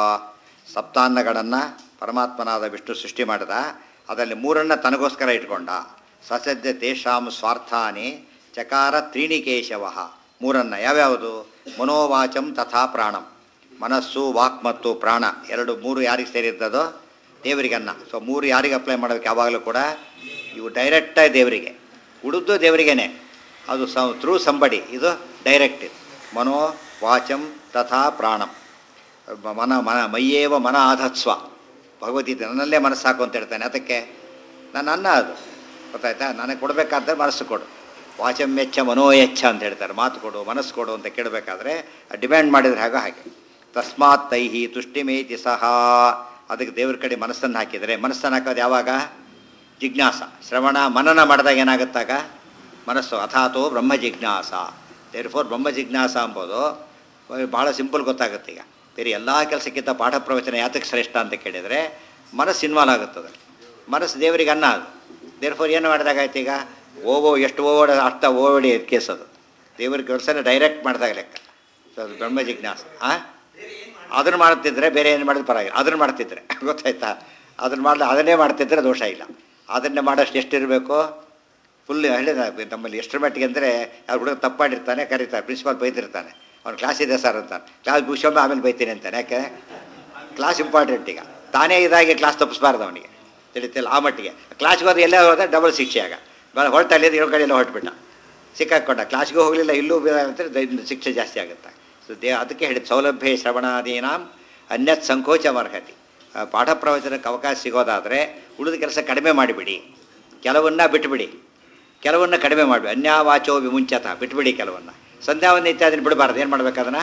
ಸಪ್ತಾನ್ನಗಳನ್ನು ಪರಮಾತ್ಮನಾದ ವಿಷ್ಣು ಸೃಷ್ಟಿ ಮಾಡಿದ ಅದರಲ್ಲಿ ಮೂರನ್ನು ತನಗೋಸ್ಕರ ಇಟ್ಕೊಂಡ ಸಸಜ್ಜ ತೇಷಾಂ ಸ್ವಾರ್ಥಾನಿ ಚಕಾರ ತ್ರೀಣಿಕೇಶವ ಮೂರನ್ನು ಯಾವ್ಯಾವುದು ಮನೋವಾಚಂ ತಥಾ ಪ್ರಾಣಂ ಮನಸ್ಸು ವಾಕ್ ಮತ್ತು ಪ್ರಾಣ ಎರಡು ಮೂರು ಯಾರಿಗೆ ಸೇರಿದ್ದದೋ ದೇವರಿಗೆ ಅನ್ನ ಸೊ ಮೂರು ಯಾರಿಗೆ ಅಪ್ಲೈ ಮಾಡಬೇಕು ಯಾವಾಗಲೂ ಕೂಡ ಇವು ಡೈರೆಕ್ಟಾಗಿ ದೇವರಿಗೆ ಉಳಿದು ದೇವರಿಗೇನೆ ಅದು ಸ ಥ್ರೂ ಸಂಬಡಿ ಇದು ಡೈರೆಕ್ಟ್ ಮನೋ ವಾಚಂ ತಥಾ ಪ್ರಾಣಂ ಮ- ಮನ ಮನ ಮೈಯೇವ ಮನ ಆಧತ್ಸ್ವ ಭಗವದ್ಗೀತೆ ನನ್ನಲ್ಲೇ ಮನಸ್ಸು ಹಾಕು ಅಂತ ಹೇಳ್ತಾನೆ ಅದಕ್ಕೆ ನನ್ನ ಅನ್ನ ಅದು ಗೊತ್ತಾಯ್ತಾ ನನಗೆ ಕೊಡಬೇಕಾದ್ರೆ ಮನಸ್ಸು ಕೊಡು ವಾಚಂ ವೆಚ್ಚ ಮನೋ ಎಚ್ಚ ಅಂತ ಹೇಳ್ತಾರೆ ಮಾತು ಕೊಡು ಮನಸ್ಸು ಕೊಡು ಅಂತ ಕೇಳಬೇಕಾದ್ರೆ ಡಿಮ್ಯಾಂಡ್ ಮಾಡಿದ್ರೆ ಹಾಗೆ ಹಾಗೆ ತಸ್ಮಾತ್ ತೈಹಿ ತುಷ್ಟಿಮೇತಿ ಸಹ ಅದಕ್ಕೆ ದೇವ್ರ ಕಡೆ ಮನಸ್ಸನ್ನು ಹಾಕಿದರೆ ಮನಸ್ಸನ್ನು ಹಾಕೋದು ಯಾವಾಗ ಜಿಜ್ಞಾಸ ಶ್ರವಣ ಮನನ ಮಾಡಿದಾಗ ಏನಾಗುತ್ತಾಗ ಮನಸ್ಸು ಅಥಾತೋ ಬ್ರಹ್ಮ ಜಿಜ್ಞಾಸ ದೇರ್ ಫೋರ್ ಬ್ರಹ್ಮ ಜಿಜ್ಞಾಸ ಎಂಬುದು ಭಾಳ ಸಿಂಪಲ್ ಗೊತ್ತಾಗುತ್ತೆ ಈಗ ಬೇರೆ ಎಲ್ಲ ಕೆಲಸಕ್ಕಿಂತ ಪಾಠ ಪ್ರವಚನ ಯಾತಕ್ಕೆ ಶ್ರೇಷ್ಠ ಅಂತ ಕೇಳಿದರೆ ಮನಸ್ಸು ಇನ್ವಾಲ್ವ್ ಆಗುತ್ತದೆ ಮನಸ್ಸು ದೇವರಿಗೆ ಅನ್ನ ಅದು ದೇರ್ ಫೋರ್ ಏನು ಮಾಡಿದಾಗಾಯ್ತು ಈಗ ಓವೋ ಎಷ್ಟು ಓವೋಡ ಅರ್ಥ ಓವಡಿ ಕೇಸ್ ಅದು ದೇವ್ರ ಕೆಲಸನ ಡೈರೆಕ್ಟ್ ಮಾಡಿದಾಗ ಲೆಕ್ಕ ಸೊ ಅದು ಬ್ರಹ್ಮ ಜಿಜ್ಞಾಸ ಹಾಂ ಅದನ್ನು ಮಾಡ್ತಿದ್ರೆ ಬೇರೆ ಏನು ಮಾಡಿದ್ರೆ ಪರವಾಗಿಲ್ಲ ಅದನ್ನು ಮಾಡ್ತಿದ್ರೆ ಗೊತ್ತಾಯ್ತಾ ಅದನ್ನು ಮಾಡಲಿ ಅದನ್ನೇ ಮಾಡ್ತಿದ್ರೆ ದೋಷ ಇಲ್ಲ ಅದನ್ನೇ ಮಾಡೋಷ್ಟು ಎಷ್ಟಿರಬೇಕು ಫುಲ್ ಹೇಳಿದ ನಮ್ಮಲ್ಲಿ ಎಷ್ಟರ ಮಟ್ಟಿಗೆ ಅಂದರೆ ಅವ್ರು ಹುಡುಗ ತಪ್ಪು ಮಾಡಿರ್ತಾನೆ ಕರೀತಾರೆ ಪ್ರಿನ್ಸಿಪಾಲ್ ಬೈತಿರ್ತಾನೆ ಅವ್ನು ಕ್ಲಾಸ್ ಇದೆ ಸರ್ ಅಂತಾನೆ ಕ್ಲಾಸ್ ಮುಗಿಸ್ಕೊಂಡು ಆಮೇಲೆ ಬೈತೀನಿ ಅಂತಾನೆ ಯಾಕೆ ಕ್ಲಾಸ್ ಇಂಪಾರ್ಟೆಂಟ್ ಈಗ ತಾನೇ ಇದಾಗಿ ಕ್ಲಾಸ್ ತಪ್ಪಿಸ್ಬಾರ್ದು ಅವನಿಗೆ ತಿಳಿತಿಲ್ಲ ಆ ಮಟ್ಟಿಗೆ ಕ್ಲಾಸ್ಗೆ ಹೋದ್ರೆ ಎಲ್ಲೇ ಹೋದ್ರೆ ಡಬಲ್ ಶಿಕ್ಷೆ ಆಗ ಭಾಳ ಹೊರಟ ಅಲ್ಲಿ ಇರೋ ಕಡೆ ಎಲ್ಲ ಹೊರಟ್ಬಿಟ್ಟ ಸಿಕ್ಕಾಕೊಂಡ ಕ್ಲಾಸ್ಗೆ ಹೋಗಲಿಲ್ಲ ಇಲ್ಲೂ ಅಂದರೆ ಶಿಕ್ಷೆ ಜಾಸ್ತಿ ಆಗುತ್ತೆ ಸೊ ದೇ ಅದಕ್ಕೆ ಹೇಳಿದ ಸೌಲಭ್ಯ ಶ್ರವಣಾದೀನಾಂ ಅನ್ಯತ್ ಸಂಕೋಚಮರ್ಹತಿ ಆ, ಪಾಠ ಪ್ರವಚನಕ್ಕೆ ಅವಕಾಶ ಸಿಗೋದಾದರೆ ಉಳಿದ ಕೆಲಸ ಕಡಿಮೆ ಮಾಡಿಬಿಡಿ ಕೆಲವನ್ನ ಬಿಟ್ಬಿಡಿ ಕೆಲವನ್ನ ಕಡಿಮೆ ಮಾಡಿಬಿಡಿ ಅನ್ಯಾವಾಚೋ ವಿಮುಂಚತ ಬಿಟ್ಬಿಡಿ ಕೆಲವನ್ನ ಸಂಧ್ಯಾವಂದನೆ ಇತ್ಯಾದಿನ ಬಿಡಬಾರ್ದು ಏನು ಮಾಡ್ಬೇಕು ಅದನ್ನು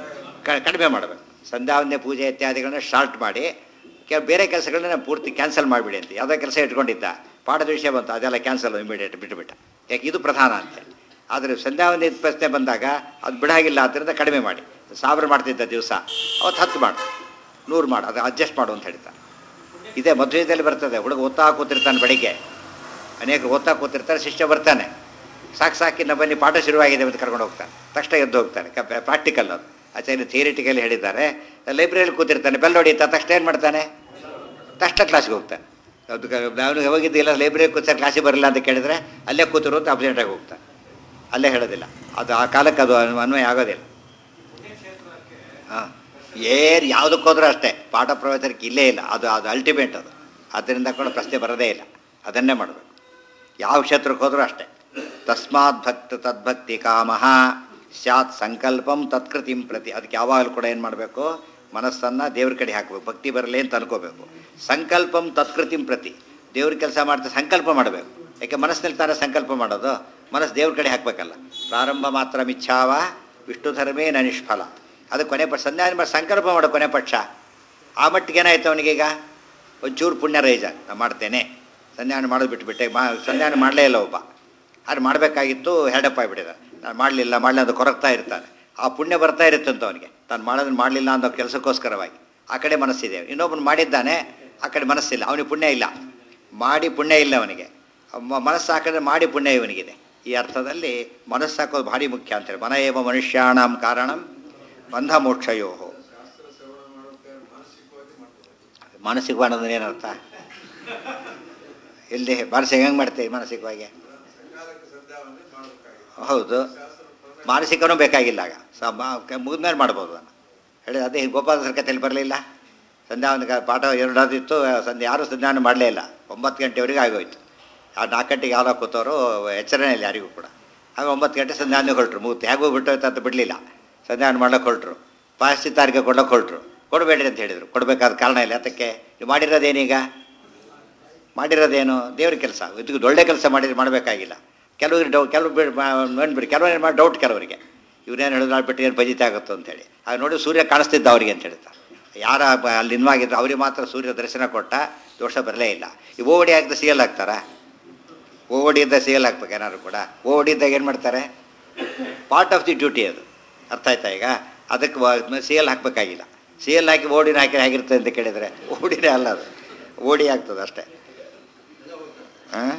ಕ ಕಡಿಮೆ ಮಾಡಬೇಕು ಸಂಧ್ಯಾವಂದನೆ ಪೂಜೆ ಇತ್ಯಾದಿಗಳನ್ನ ಶಾರ್ಟ್ ಮಾಡಿ ಕೆ ಬೇರೆ ಕೆಲಸಗಳನ್ನ ಪೂರ್ತಿ ಕ್ಯಾನ್ಸಲ್ ಮಾಡಿಬಿಡಿ ಅಂತ ಯಾವುದೋ ಕೆಲಸ ಇಟ್ಕೊಂಡಿದ್ದ ಪಾಠದ ವಿಷಯ ಬಂತು ಅದೆಲ್ಲ ಕ್ಯಾನ್ಸಲ್ ಇಮಿಡಿಯೇಟ್ ಬಿಟ್ಟುಬಿಟ್ಟ ಯಾಕೆ ಇದು ಪ್ರಧಾನ ಅಂತ ಆದರೆ ಸಂಧ್ಯಾವಂದನೆ ಪ್ರಶ್ನೆ ಬಂದಾಗ ಅದು ಬಿಡಾಗಿಲ್ಲ ಆದ್ದರಿಂದ ಕಡಿಮೆ ಮಾಡಿ ಸಾವಿರ ಮಾಡ್ತಿದ್ದ ದಿವಸ ಅವತ್ತು ಹತ್ತು ಮಾಡು ನೂರು ಮಾಡು ಅದು ಅಡ್ಜಸ್ಟ್ ಮಾಡು ಅಂತ ಹೇಳ್ತಾರೆ ಇದೇ ಮದುವೆದಲ್ಲಿ ಬರ್ತದೆ ಹುಡುಗ ಓದ್ತಾ ಕೂತಿರ್ತಾನೆ ಬೆಳಿಗ್ಗೆ ಅನೇಕರು ಓದ್ತಾ ಕೂತಿರ್ತಾರೆ ಶಿಷ್ಯ ಬರ್ತಾನೆ ಸಾಕು ಸಾಕಿನ ಬನ್ನಿ ಪಾಠ ಶುರುವಾಗಿದೆ ಅಂತ ಕರ್ಕೊಂಡು ಹೋಗ್ತಾನೆ ತಕ್ಷಣ ಎದ್ದು ಹೋಗ್ತಾನೆ ಪ್ರಾಕ್ಟಿಕಲ್ ಅದು ಆಚಾರ್ಯ ಥಿಯರಿಟಿಕಲಿ ಹೇಳಿದ್ದಾರೆ ಲೈಬ್ರರಿಯಲ್ಲಿ ಕೂತಿರ್ತಾನೆ ಬೆಲ್ ಹೊಡಿತಾ ತಕ್ಷಣ ಏನು ಮಾಡ್ತಾನೆ ತಕ್ಷಣ ಕ್ಲಾಸ್ಗೆ ಹೋಗ್ತಾನೆ ಅದು ನಾನು ಯಾವಾಗಿದ್ದಿಲ್ಲ ಲೈಬ್ರರಿ ಕೂತಾರೆ ಕ್ಲಾಸಿಗೆ ಬರಲ್ಲ ಅಂತ ಕೇಳಿದರೆ ಅಲ್ಲೇ ಕೂತಿರು ಅಂತ ಅಬ್ಸೆಂಟಾಗಿ ಹೋಗ್ತಾನೆ ಅಲ್ಲೇ ಹೇಳೋದಿಲ್ಲ ಅದು ಆ ಕಾಲಕ್ಕೆ ಅದು ಅನ್ವಯ ಆಗೋದಿಲ್ಲ ಹಾಂ ಏರ್ ಯಾವುದಕ್ಕೆ ಹೋದ್ರೂ ಅಷ್ಟೇ ಪಾಠ ಪ್ರವಚನಕ್ಕೆ ಇಲ್ಲೇ ಇಲ್ಲ ಅದು ಅದು ಅಲ್ಟಿಮೇಟ್ ಅದು ಅದರಿಂದ ಕೂಡ ಪ್ರಶ್ನೆ ಬರೋದೇ ಇಲ್ಲ ಅದನ್ನೇ ಮಾಡಬೇಕು ಯಾವ ಕ್ಷೇತ್ರಕ್ಕೆ ಹೋದ್ರೂ ಅಷ್ಟೇ ತಸ್ಮಾತ್ ಭಕ್ತ ತದ್ಭಕ್ತಿ ಕಾಮಃ ಸ್ಯಾತ್ ಸಂಕಲ್ಪಂ ತತ್ಕೃತಿಂ ಪ್ರತಿ ಅದಕ್ಕೆ ಯಾವಾಗಲೂ ಕೂಡ ಏನು ಮಾಡಬೇಕು ಮನಸ್ಸನ್ನು ದೇವ್ರ ಕಡೆ ಹಾಕಬೇಕು ಭಕ್ತಿ ಬರಲಿ ಅಂತ ಅನ್ಕೋಬೇಕು ಸಂಕಲ್ಪಂ ತತ್ಕೃತಿಂ ಪ್ರತಿ ದೇವ್ರ ಕೆಲಸ ಮಾಡ್ತಾ ಸಂಕಲ್ಪ ಮಾಡಬೇಕು ಯಾಕೆ ಮನಸ್ಸಿನಲ್ಲಿ ತಾನೇ ಸಂಕಲ್ಪ ಮಾಡೋದು ಮನಸ್ಸು ದೇವ್ರ ಕಡೆ ಹಾಕಬೇಕಲ್ಲ ಪ್ರಾರಂಭ ಮಾತ್ರ ಮಿಚ್ಛಾವ ವಿಷ್ಣು ಧರ್ಮೇ ನ ನಿಷ್ಫಲ ಅದು ಕೊನೆ ಪಕ್ಷ ಸಂಧ್ಯಾನ ಮಾಡಿ ಸಂಕಲ್ಪ ಮಾಡೋ ಕೊನೆ ಪಕ್ಷ ಆ ಮಟ್ಟಿಗೆ ಏನಾಯ್ತು ಅವನಿಗೀಗ ಒಂಚೂರು ಪುಣ್ಯ ರೈಜ ನಾನು ಮಾಡ್ತೇನೆ ಸಂಧ್ಯಾನ ಮಾಡೋದು ಬಿಟ್ಬಿಟ್ಟೆ ಮಾ ಸಂಧ್ಯಾನ ಮಾಡಲೇ ಇಲ್ಲ ಒಬ್ಬ ಅದು ಮಾಡಬೇಕಾಗಿತ್ತು ಹೆಡಪ್ ಆಗಿಬಿಟ್ಟಿದೆ ನಾನು ಮಾಡಲಿಲ್ಲ ಮಾಡಲಿ ಅದು ಕೊರಗ್ತಾ ಇರ್ತಾನೆ ಆ ಪುಣ್ಯ ಬರ್ತಾ ಇರುತ್ತಂತ ಅವನಿಗೆ ತಾನು ಮಾಡೋದನ್ನ ಮಾಡಲಿಲ್ಲ ಅನ್ನೋ ಕೆಲಸಕ್ಕೋಸ್ಕರವಾಗಿ ಆ ಕಡೆ ಮನಸ್ಸಿದೆ ಇನ್ನೊಬ್ಬನು ಮಾಡಿದ್ದಾನೆ ಆ ಕಡೆ ಮನಸ್ಸಿಲ್ಲ ಅವನಿಗೆ ಪುಣ್ಯ ಇಲ್ಲ ಮಾಡಿ ಪುಣ್ಯ ಇಲ್ಲ ಅವನಿಗೆ ಮ- ಮನಸ್ಸು ಹಾಕಿದ್ರೆ ಮಾಡಿ ಪುಣ್ಯ ಇವನಿಗಿದೆ ಈ ಅರ್ಥದಲ್ಲಿ ಮನಸ್ಸು ಹಾಕೋದು ಭಾರಿ ಮುಖ್ಯ ಅಂತೇಳಿ ಮನ ಏವ ಮನುಷ್ಯಾಣಂ ಕಾರಣಂ ಬಂಧ ಮೋಕ್ಷಯೋ ಮಾನಸಿಕ ಅನ್ನೋದು ಏನರ್ಥ ಎಲ್ಲಿ ಮಾನಸಿಕ ಹೆಂಗೆ ಮಾಡ್ತೇವೆ ಮಾನಸಿಕವಾಗಿ ಹೌದು ಮಾನಸಿಕನೂ ಬೇಕಾಗಿಲ್ಲ ಆಗ ಸ ಮುಗಿದ್ಮೇಲೆ ಮಾಡ್ಬೋದು ಅದನ್ನು ಹೇಳಿ ಅದೇ ಗೋಪಾಲ ಸರ್ಕತೆಯಲ್ಲಿ ಬರಲಿಲ್ಲ ಸಂಧ್ಯಾ ಒಂದು ಪಾಠ ಎರಡಾದಿತ್ತು ಸಂಧ್ಯಾ ಯಾರೂ ಸಂಧ್ಯಾನ ಮಾಡಲೇ ಇಲ್ಲ ಒಂಬತ್ತು ಗಂಟೆವರೆಗೆ ಆಗೋಯ್ತು ಆ ನಾಲ್ಕು ಗಂಟೆಗೆ ಯಾವ್ದೋ ಕೂತವರು ಎಚ್ಚರನೇ ಇಲ್ಲ ಯಾರಿಗೂ ಕೂಡ ಆಗ ಒಂಬತ್ತು ಗಂಟೆ ಸಂಧ್ಯಾನ ಹೊರಟ್ರು ಮೂವತ್ತು ಹೇಗೂ ಬಿಟ್ಟೋಯ್ತು ಅಂತ ಬಿಡಲಿಲ್ಲ ಸಂಧ್ಯಾನ ಮಾಡ್ಲಿಕ್ಕೆ ಹೊರಟ್ರು ಪಾಸ್ತಿ ತಾರೀಕು ಕೊಡ್ಲಿಕ್ಕೆ ಹೊರಟ್ರು ಕೊಡಬೇಡ್ರಿ ಅಂತ ಹೇಳಿದರು ಕೊಡಬೇಕಾದ ಕಾರಣ ಇಲ್ಲ ಅದಕ್ಕೆ ನೀವು ಮಾಡಿರೋದೇನೀಗ ಮಾಡಿರೋದೇನು ದೇವ್ರ ಕೆಲಸ ಇದಕ್ಕೆ ಒಳ್ಳೆ ಕೆಲಸ ಮಾಡಿದ್ರೆ ಮಾಡಬೇಕಾಗಿಲ್ಲ ಕೆಲವ್ರಿಗೆ ಡೌ ಕೆಲವು ಬಿಡ್ ನೋಡ್ಬಿಡಿ ಕೆಲವರು ಮಾಡಿ ಡೌಟ್ ಕೆಲವರಿಗೆ ಇವ್ರೇನು ಹೇಳಿದ್ರು ಬಿಟ್ಟು ಏನು ಬಜಿತೆ ಆಗುತ್ತೋ ಅಂತೇಳಿ ಆಗ ನೋಡಿ ಸೂರ್ಯ ಕಾಣಿಸ್ತಿದ್ದ ಅವರಿಗೆ ಅಂತ ಹೇಳ್ತಾರೆ ಯಾರ ಬ- ಅಲ್ಲಿ ಇನ್ವಾಗಿದ್ರು ಅವರಿಗೆ ಮಾತ್ರ ಸೂರ್ಯ ದರ್ಶನ ಕೊಟ್ಟ ದೋಷ ಬರಲೇ ಇಲ್ಲ ಈ ಓವಡಿ ಹಾಕಿದ ಸಿಗಲ್ ಹಾಕ್ತಾರಾ ಓವಡಿಯಿಂದ ಸಿಗಲ್ ಹಾಕ್ಬೇಕು ಏನಾದ್ರು ಕೂಡ ಓವಡಿದ್ದಾಗ ಏನು ಮಾಡ್ತಾರೆ ಪಾರ್ಟ್ ಆಫ್ ದಿ ಡ್ಯೂಟಿ ಅದು ಅರ್ಥ ಆಯ್ತಾ ಈಗ ಅದಕ್ಕೆ ಸಿ ಎಲ್ ಹಾಕಬೇಕಾಗಿಲ್ಲ ಸಿ ಎಲ್ ಹಾಕಿ ಓಡಿನ ಹಾಕಿ ಹೇಗಿರ್ತದೆ ಅಂತ ಕೇಳಿದರೆ ಓಡಿನೇ ಅಲ್ಲ ಅದು ಓಡಿ ಆಗ್ತದೆ ಅಷ್ಟೇ ಹಾಂ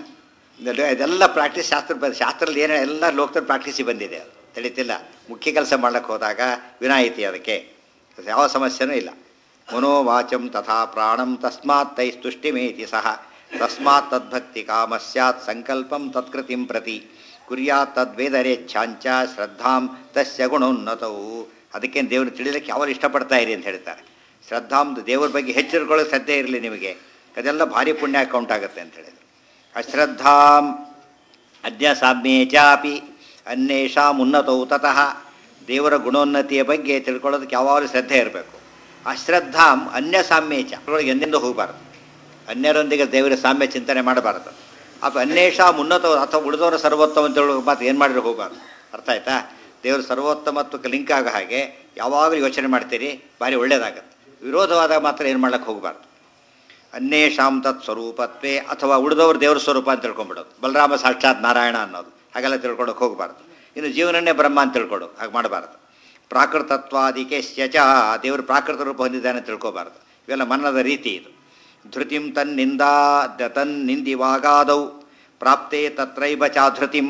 ಇದೆಲ್ಲ ಪ್ರಾಕ್ಟೀಸ್ ಶಾಸ್ತ್ರ ಬಂದ ಶಾಸ್ತ್ರದಲ್ಲಿ ಏನೇ ಎಲ್ಲ ಲೋಕದಲ್ಲಿ ಪ್ರಾಕ್ಟೀಸಿಗೆ ಬಂದಿದೆ ಅದು ತಿಳಿತಿಲ್ಲ ಮುಖ್ಯ ಕೆಲಸ ಮಾಡ್ಲಿಕ್ಕೆ ಹೋದಾಗ ವಿನಾಯಿತಿ ಅದಕ್ಕೆ ಯಾವ ಸಮಸ್ಯೆನೂ ಇಲ್ಲ ಮನೋವಾಚಂ ತಥಾ ಪ್ರಾಣಂ ತಸ್ಮಾತ್ ತೈ ತುಷ್ಟಿಮೇತಿ ಸಹ ತಸ್ಮಾತ್ ತದ್ಭಕ್ತಿ ಕಾಮ ಸ್ಯಾತ್ ಸಂಕಲ್ಪಂ ತತ್ಕೃತಿಂ ಪ್ರತಿ ಕುರ್ಯಾತ್ ತದ್ವೇದರೇಚ್ಛಾಂಚ ಶ್ರದ್ಧಾಂ ತಸ್ಯ ಗುಣೋನ್ನತವು ಅದಕ್ಕೆ ದೇವರು ತಿಳಿಲಿಕ್ಕೆ ಯಾವಾಗ ಇಷ್ಟಪಡ್ತಾ ಇರಿ ಅಂತ ಹೇಳ್ತಾರೆ ಶ್ರದ್ಧಾಂ ದೇವ್ರ ಬಗ್ಗೆ ಹೆಚ್ಚಿರ್ಕೊಳ್ಳೋ ಶ್ರದ್ಧೆ ಇರಲಿ ನಿಮಗೆ ಅದೆಲ್ಲ ಭಾರಿ ಪುಣ್ಯ ಅಕೌಂಟ್ ಆಗುತ್ತೆ ಅಂತ ಹೇಳಿದ್ರು ಅಶ್ರದ್ಧಾಂ ಅದ್ಯ ಸಾಮ್ಯೇ ಚಾಪಿ ಅನ್ಯೇಷಾಂ ಉನ್ನತೌ ತತಃ ದೇವರ ಗುಣೋನ್ನತಿಯ ಬಗ್ಗೆ ತಿಳ್ಕೊಳ್ಳೋದಕ್ಕೆ ಯಾವಾಗಲೂ ಶ್ರದ್ಧೆ ಇರಬೇಕು ಅಶ್ರದ್ಧಾಂ ಅನ್ಯ ಸಾಮ್ಯೇಚ ಅದ್ರೊಳಗೆ ಎಂದೆಂದೂ ಹೋಗಬಾರ್ದು ಅನ್ಯರೊಂದಿಗೆ ದೇವರ ಸಾಮ್ಯ ಚಿಂತನೆ ಮಾಡಬಾರದು ಅಪ್ಪ ಅನ್ಯೇಷಾಂ ಉನ್ನತ ಅಥವಾ ಉಳಿದವರ ಸರ್ವೋತ್ತಮ ಅಂತ ಹೇಳೋ ಮಾತು ಏನು ಮಾಡಿದ್ರೆ ಹೋಗಬಾರ್ದು ಅರ್ಥ ಆಯ್ತಾ ದೇವರು ಸರ್ವೋತ್ತಮತ್ವಕ್ಕೆ ಲಿಂಕ್ ಆಗೋ ಹಾಗೆ ಯಾವಾಗಲೂ ಯೋಚನೆ ಮಾಡ್ತೀರಿ ಭಾರಿ ಒಳ್ಳೇದಾಗತ್ತೆ ವಿರೋಧವಾದಾಗ ಮಾತ್ರ ಏನು ಮಾಡ್ಲಿಕ್ಕೆ ಹೋಗಬಾರ್ದು ಅನ್ಯೇಷಾಂ ತತ್ ಸ್ವರೂಪತ್ವೇ ಅಥವಾ ಉಳಿದವರು ದೇವ್ರ ಸ್ವರೂಪ ಅಂತ ತಿಳ್ಕೊಂಬಿಡೋದು ಬಲರಾಮ ಸಾಕ್ಷಾತ್ ನಾರಾಯಣ ಅನ್ನೋದು ಹಾಗೆಲ್ಲ ತಿಳ್ಕೊಳಕ್ಕೆ ಹೋಗಬಾರ್ದು ಇನ್ನು ಜೀವನನ್ನೇ ಬ್ರಹ್ಮ ಅಂತ ತಿಳ್ಕೊಡು ಹಾಗೆ ಮಾಡಬಾರ್ದು ಪ್ರಾಕೃತತ್ವಾದಿಕೆ ಸ್ಯಚ ದೇವರು ಪ್ರಾಕೃತ ರೂಪ ಹೊಂದಿದ್ದಾನೆ ಅಂತ ತಿಳ್ಕೊಬಾರ್ದು ಇವೆಲ್ಲ ಮನ್ನದ ರೀತಿ ಇದು ಧೃತಿಂ ತನ್ನಿಂದ ತನ್ನಿಂದಿವಾಗಾದೌ ಪ್ರಾಪ್ತೆ ತತ್ರೈವ ಚಾಧೃತಿಂ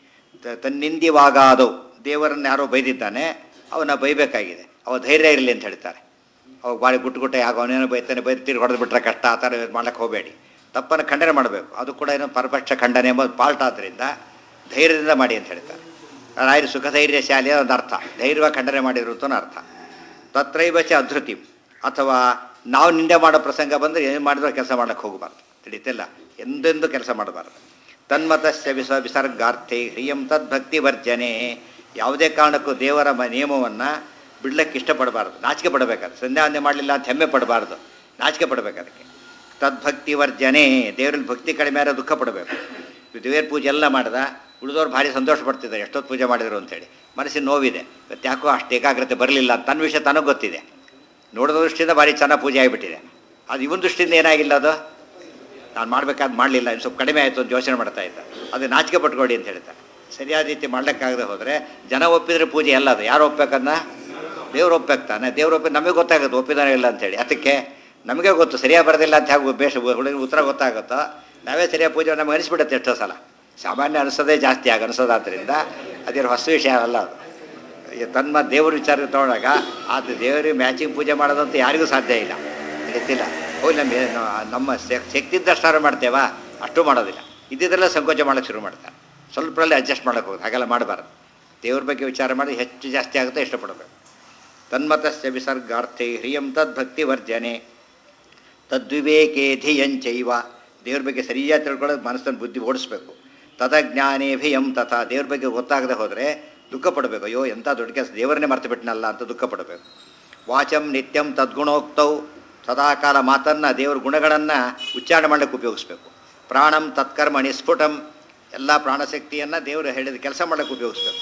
ತ- ತನ್ನಿಂದಿವಾಗಾದೌ ದೇವರನ್ನು ಯಾರೋ ಬೈದಿದ್ದಾನೆ ಅವನ ಬೈಬೇಕಾಗಿದೆ ಅವ ಧೈರ್ಯ ಇರಲಿ ಅಂತ ಹೇಳ್ತಾರೆ ಅವಾಗ ಭಾಳ ಗುಟ್ಟು ಗುಟ್ಟೆ ಆಗ ಅವನೇನೋ ಬೈತಾನೆ ಬೈದು ತಿರ್ಗಿ ಹೊಡೆದು ಬಿಟ್ರೆ ಕಷ್ಟ ಆ ಥರ ಮಾಡ್ಲಿಕ್ಕೆ ಹೋಗಬೇಡಿ ತಪ್ಪನ್ನು ಖಂಡನೆ ಮಾಡಬೇಕು ಅದು ಕೂಡ ಏನೋ ಪರಪಕ್ಷ ಖಂಡನೆ ಎಂಬುದು ಪಾಲ್ಟ್ ಆದ್ದರಿಂದ ಧೈರ್ಯದಿಂದ ಮಾಡಿ ಅಂತ ಹೇಳ್ತಾರೆ ರಾಯರು ಸುಖ ಧೈರ್ಯ ಶಾಲೆಯ ಒಂದು ಅರ್ಥ ಧೈರ್ಯವಾಗಿ ಖಂಡನೆ ಮಾಡಿದ್ರು ಅಂತ ಅರ್ಥ ತತ್ರೈವ ಚ ಅಧೃತಿ ಅಥವಾ ನಾವು ನಿಂದೆ ಮಾಡೋ ಪ್ರಸಂಗ ಬಂದರೆ ಏನು ಮಾಡಿದ್ರು ಕೆಲಸ ಮಾಡೋಕ್ಕೆ ಹೋಗಬಾರ್ದು ತಿಳಿತಿಲ್ಲ ಎಂದೆಂದೂ ಕೆಲಸ ಮಾಡಬಾರ್ದು ತನ್ಮತಸ್ಯ ವಿಸ ವಿಸರ್ಗಾರ್ಥೆ ಹ್ರಿಯಂ ತದ್ಭಕ್ತಿ ವರ್ಜನೆ ಯಾವುದೇ ಕಾರಣಕ್ಕೂ ದೇವರ ಮ ನಿಯಮವನ್ನು ಬಿಡ್ಲಿಕ್ಕೆ ಇಷ್ಟಪಡಬಾರ್ದು ನಾಚಿಕೆ ಪಡಬೇಕಾದ್ರೆ ಸಂಧ್ಯಾವಂದನೆ ಮಾಡಲಿಲ್ಲ ಅಂತ ಹೆಮ್ಮೆ ಪಡಬಾರ್ದು ನಾಚಿಕೆ ಪಡಬೇಕು ಅದಕ್ಕೆ ತದ್ಭಕ್ತಿ ವರ್ಜನೆ ದೇವರಲ್ಲಿ ಭಕ್ತಿ ಕಡಿಮೆ ಆದರೆ ದುಃಖ ಪಡಬೇಕು ದೇವ್ರ ಪೂಜೆ ಎಲ್ಲ ಮಾಡ್ದ ಉಳಿದವ್ರು ಭಾರಿ ಸಂತೋಷ ಪಡ್ತಿದ್ದಾರೆ ಎಷ್ಟೊತ್ತು ಪೂಜೆ ಮಾಡಿದ್ರು ಅಂತೇಳಿ ಮನಸ್ಸಿನ ನೋವಿದೆ ಇವತ್ತು ಯಾಕೋ ಅಷ್ಟು ಏಕಾಗ್ರತೆ ಬರಲಿಲ್ಲ ಅಂತ ತನ್ನ ವಿಷಯ ತನಗೆ ಗೊತ್ತಿದೆ ನೋಡಿದ ದೃಷ್ಟಿಯಿಂದ ಭಾರಿ ಚೆನ್ನಾಗಿ ಪೂಜೆ ಆಗಿಬಿಟ್ಟಿದೆ ಅದು ಇವನ್ ದೃಷ್ಟಿಯಿಂದ ಏನಾಗಿಲ್ಲ ಅದು ನಾನು ಮಾಡ್ಬೇಕಾದ್ ಮಾಡಲಿಲ್ಲ ಇನ್ನು ಸ್ವಲ್ಪ ಕಡಿಮೆ ಆಯಿತು ಅಂತ ಯೋಚನೆ ಮಾಡ್ತಾ ಇದ್ದ ಅದು ನಾಚಿಕೆ ಪಟ್ಕೊಡಿ ಅಂತ ಹೇಳ್ತಾರೆ ಸರಿಯಾದ ರೀತಿ ಮಾಡ್ಲಿಕ್ಕಾಗದೆ ಹೋದರೆ ಜನ ಒಪ್ಪಿದ್ರೆ ಪೂಜೆ ಅಲ್ಲ ಅದು ಯಾರು ಒಪ್ಬೇಕನ್ನ ದೇವ್ರು ಒಪ್ಬೇಕಾನೆ ದೇವ್ರು ಒಪ್ಪಿ ನಮಗೆ ಗೊತ್ತಾಗುತ್ತೆ ಒಪ್ಪಿದಾನೆ ಇಲ್ಲ ಅಂತೇಳಿ ಅದಕ್ಕೆ ನಮಗೆ ಗೊತ್ತು ಸರಿಯಾಗಿ ಬರೋದಿಲ್ಲ ಅಂತ ಹೇಗೆ ಬೇಷ ಹುಡುಗ ಉತ್ತರ ಗೊತ್ತಾಗುತ್ತೋ ನಾವೇ ಸರಿಯಾಗಿ ಪೂಜೆ ನಮಗೆ ಅನಿಸ್ಬಿಡುತ್ತೆ ಎಷ್ಟೋ ಸಲ ಸಾಮಾನ್ಯ ಅನಿಸೋದೇ ಜಾಸ್ತಿ ಆಗ ಅನಿಸೋದಾದ್ರಿಂದ ಅದೇನು ಹೊಸ ವಿಷಯ ಅಲ್ಲ ಅದು ಈ ತನ್ಮ ದೇವ್ರ ವಿಚಾರ ತೊಗೊಂಡಾಗ ಅದು ದೇವರಿಗೆ ಮ್ಯಾಚಿಂಗ್ ಪೂಜೆ ಮಾಡೋದಂತ ಯಾರಿಗೂ ಸಾಧ್ಯ ಇಲ್ಲ ಗೊತ್ತಿಲ್ಲ ಹೋಗಿ ನಮ್ಮ ನಮ್ಮ ಶಕ್- ಶಕ್ತಿ ಇದ್ದಷ್ಟಾರು ಮಾಡ್ತೇವಾ ಅಷ್ಟು ಮಾಡೋದಿಲ್ಲ ಇದ್ದಿದ್ರೆಲ್ಲ ಸಂಕೋಚ ಮಾಡೋಕ್ಕೆ ಶುರು ಮಾಡ್ತಾರೆ ಸ್ವಲ್ಪರಲ್ಲಿ ಅಡ್ಜಸ್ಟ್ ಮಾಡೋಕೆ ಹೋಗೋದು ಹಾಗೆಲ್ಲ ಮಾಡಬಾರ್ದು ದೇವ್ರ ಬಗ್ಗೆ ವಿಚಾರ ಮಾಡಿ ಹೆಚ್ಚು ಜಾಸ್ತಿ ಆಗುತ್ತೆ ಇಷ್ಟಪಡಬೇಕು ತನ್ಮತಸ್ಯ ವಿಸರ್ಗಾರ್ಥೆ ಹ್ರಿಯಂ ತದ್ಭಕ್ತಿ ವರ್ಜನೆ ತದ್ವಿವೇಕೆ ಧಿಯಂಚೈವ ದೇವ್ರ ಬಗ್ಗೆ ಸರಿಯಾಗಿ ತಿಳ್ಕೊಳ್ಳೋದು ಮನಸ್ಸನ್ನು ಬುದ್ಧಿ ಓಡಿಸ್ಬೇಕು ತದಜ್ಞಾನೇಭಿಯಂ ತಥಾ ದೇವ್ರ ಬಗ್ಗೆ ಗೊತ್ತಾಗದೆ ಹೋದರೆ ದುಃಖ ಪಡಬೇಕು ಅಯ್ಯೋ ಎಂಥ ದೊಡ್ಡ ಕೆಲಸ ದೇವರನ್ನೇ ಮರ್ತು ಬಿಟ್ಟನಲ್ಲ ಅಂತ ದುಃಖ ಪಡಬೇಕು ವಾಚಂ ನಿತ್ಯಂ ತದ್ಗುಣೋಕ್ತೌ ಸದಾಕಾಲ ಮಾತನ್ನು ದೇವ್ರ ಗುಣಗಳನ್ನು ಉಚ್ಚಾರಣೆ ಮಾಡಲಿಕ್ಕೆ ಉಪಯೋಗಿಸ್ಬೇಕು ಪ್ರಾಣಂ ತತ್ಕರ್ಮಣಿ ಸ್ಫುಟಂ ಎಲ್ಲ ಪ್ರಾಣಶಕ್ತಿಯನ್ನು ದೇವರು ಹೇಳಿದ ಕೆಲಸ ಮಾಡಲಿಕ್ಕೆ ಉಪಯೋಗಿಸ್ಬೇಕು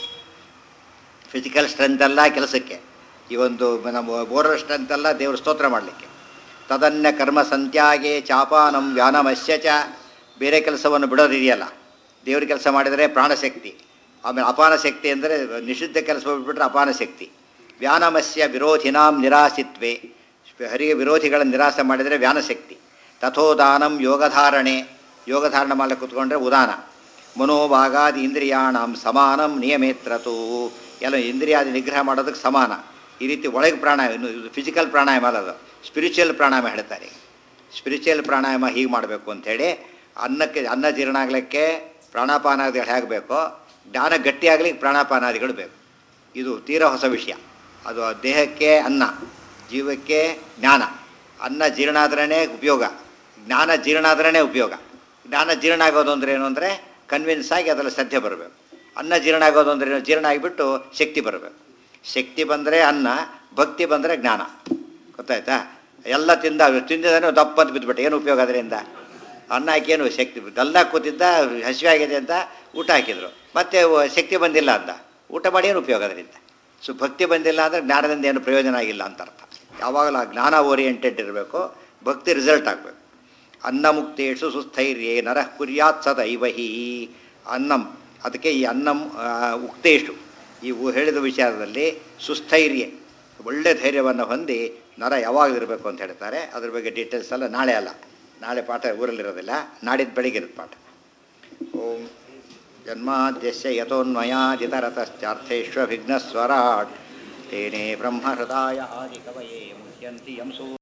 ಫಿಸಿಕಲ್ ಸ್ಟ್ರೆಂತ್ ಅಲ್ಲ ಕೆಲಸಕ್ಕೆ ಈ ಒಂದು ನಮ್ಮ ಬೋರಲ್ ಸ್ಟ್ರೆಂತ್ ಅಲ್ಲ ದೇವರು ಸ್ತೋತ್ರ ಮಾಡಲಿಕ್ಕೆ ತದನ್ಯ ಕರ್ಮ ಸಂತ್ಯಾಗೆ ಚಾಪಾನಂ ವ್ಯಾನಮಸ್ಯ ಚ ಬೇರೆ ಕೆಲಸವನ್ನು ಬಿಡೋದಿದೆಯಲ್ಲ ದೇವ್ರ ಕೆಲಸ ಮಾಡಿದರೆ ಪ್ರಾಣಶಕ್ತಿ ಆಮೇಲೆ ಅಪಾನ ಶಕ್ತಿ ಅಂದರೆ ನಿಷಿದ್ಧ ಕೆಲಸ ಬಿಟ್ಬಿಟ್ರೆ ಅಪಾನ ಶಕ್ತಿ ವ್ಯಾನಮಸ್ಯ ವಿರೋಧಿನಾಂ ನಿರಾಸಿತ್ವೆ ಹರಿಗೆ ವಿರೋಧಿಗಳ ನಿರಾಸ ಮಾಡಿದರೆ ವ್ಯಾನಶಕ್ತಿ ತಥೋದಾನಂ ಯೋಗಧಾರಣೆ ಯೋಗಧಾರಣ ಮಾಡಲಿಕ್ಕೆ ಕೂತ್ಕೊಂಡ್ರೆ ಉದಾನ ಮನೋಭಾಗಾದಿ ಇಂದ್ರಿಯಾಣಂ ಸಮಾನಂ ನಿಯಮೇತ್ರತು ಎಲ್ಲ ಇಂದ್ರಿಯಾದಿ ನಿಗ್ರಹ ಮಾಡೋದಕ್ಕೆ ಸಮಾನ ಈ ರೀತಿ ಒಳಗೆ ಪ್ರಾಣಾಯಾಮ ಇನ್ನು ಇದು ಫಿಸಿಕಲ್ ಪ್ರಾಣಾಯಾಮ ಅಲ್ಲ ಅದು ಸ್ಪಿರಿಚುವಲ್ ಪ್ರಾಣಾಯಾಮ ಹೇಳ್ತಾರೆ ಸ್ಪಿರಿಚುವಲ್ ಪ್ರಾಣಾಯಾಮ ಹೀಗೆ ಮಾಡಬೇಕು ಅಂಥೇಳಿ ಅನ್ನಕ್ಕೆ ಅನ್ನ ಜೀರ್ಣ ಆಗಲಿಕ್ಕೆ ಪ್ರಾಣಾಪಾನಾದಿಗಳು ಹೇಗೆ ಬೇಕೋ ಜ್ಞಾನ ಗಟ್ಟಿಯಾಗಲಿಕ್ಕೆ ಪ್ರಾಣಾಪಾನಾದಿಗಳು ಬೇಕು ಇದು ತೀರಾ ಹೊಸ ವಿಷಯ ಅದು ದೇಹಕ್ಕೆ ಅನ್ನ ಜೀವಕ್ಕೆ ಜ್ಞಾನ ಅನ್ನ ಜೀರ್ಣ ಆದ್ರೇ ಉಪಯೋಗ ಜ್ಞಾನ ಜೀರ್ಣ ಆದ್ರೇ ಉಪಯೋಗ ಜ್ಞಾನ ಜೀರ್ಣ ಆಗೋದು ಅಂದ್ರೆ ಏನು ಅಂದರೆ ಕನ್ವಿನ್ಸ್ ಆಗಿ ಅದರಲ್ಲಿ ಶ್ರದ್ಧೆ ಬರಬೇಕು ಅನ್ನ ಜೀರ್ಣ ಆಗೋದು ಅಂದ್ರೆ ಏನು? ಜೀರ್ಣ ಆಗಿಬಿಟ್ಟು ಶಕ್ತಿ ಬರಬೇಕು ಶಕ್ತಿ ಬಂದರೆ ಅನ್ನ ಭಕ್ತಿ ಬಂದರೆ ಜ್ಞಾನ ಗೊತ್ತಾಯ್ತಾ ಎಲ್ಲ ತಿಂದ ತಿಂದಿದ್ದಾನೆ ದಪ್ಪ ಅಂತ ಬಿದ್ದುಬಿಟ್ಟೆ ಏನು ಉಪಯೋಗ ಅದರಿಂದ ಅನ್ನ ಹಾಕೇನು ಶಕ್ತಿ ಗಲ್ಲ ಕೂತಿದ್ದ ಹಸಿವೆ ಆಗಿದೆ ಅಂತ ಊಟ ಹಾಕಿದ್ರು ಮತ್ತೆ ವ- ಶಕ್ತಿ ಬಂದಿಲ್ಲ ಅಂದ ಊಟ ಮಾಡಿ ಏನು ಉಪಯೋಗ ಅದರಿಂದ ಸೊ ಭಕ್ತಿ ಬಂದಿಲ್ಲ ಅಂದರೆ ಜ್ಞಾನದಿಂದ ಏನು ಪ್ರಯೋಜನ ಆಗಿಲ್ಲ ಅಂತ ಅರ್ಥ ಯಾವಾಗಲೂ ಆ ಜ್ಞಾನ ಓರಿಯೆಂಟೆಡ್ ಇರಬೇಕು ಭಕ್ತಿ ರಿಸಲ್ಟ್ ಆಗಬೇಕು ಅನ್ನಮುಕ್ತೇಶು ಸುಸ್ಥೈರ್ಯೇ ನರಃ ಕುರ್ಯಾತ್ ಸದೈವ ಹಿ ಅನ್ನಂ ಅದಕ್ಕೆ ಈ ಅನ್ನಂ ಆ, ಉಕ್ತೇಶು ಈ ಊ- ಹೇಳಿದ ವಿಚಾರದಲ್ಲಿ ಸುಸ್ಥೈರ್ಯ ಒಳ್ಳೆ ಧೈರ್ಯವನ್ನು ಹೊಂದಿ ನರ ಯಾವಾಗಲಿರಬೇಕು ಅಂತ ಹೇಳ್ತಾರೆ ಅದ್ರ ಬಗ್ಗೆ ಡೀಟೇಲ್ಸ್ ಎಲ್ಲ ನಾಳೆ ಅಲ್ಲ ನಾಳೆ ಪಾಠ ಊರಲ್ಲಿರೋದಿಲ್ಲ ನಾಡಿದ್ದು ಬೆಳಿಗ್ಗೆ ಇರುತ್ತೆ ಪಾಠ ಓಂ ಜನ್ಮಾದ್ಯಸ್ಯ ಯಥೋನ್ಮಯಾಜಿತರತಶ್ಚಾರ್ಥೇಶ್ವವಿಘ್ನಸ್ವರಾಟ್ ತೇನೇ ಬ್ರಹ್ಮಹೃದಾಯ ಆದಿಕವಯೇ ಮುಹ್ಯಂತಿ ಯಂ ಸೂ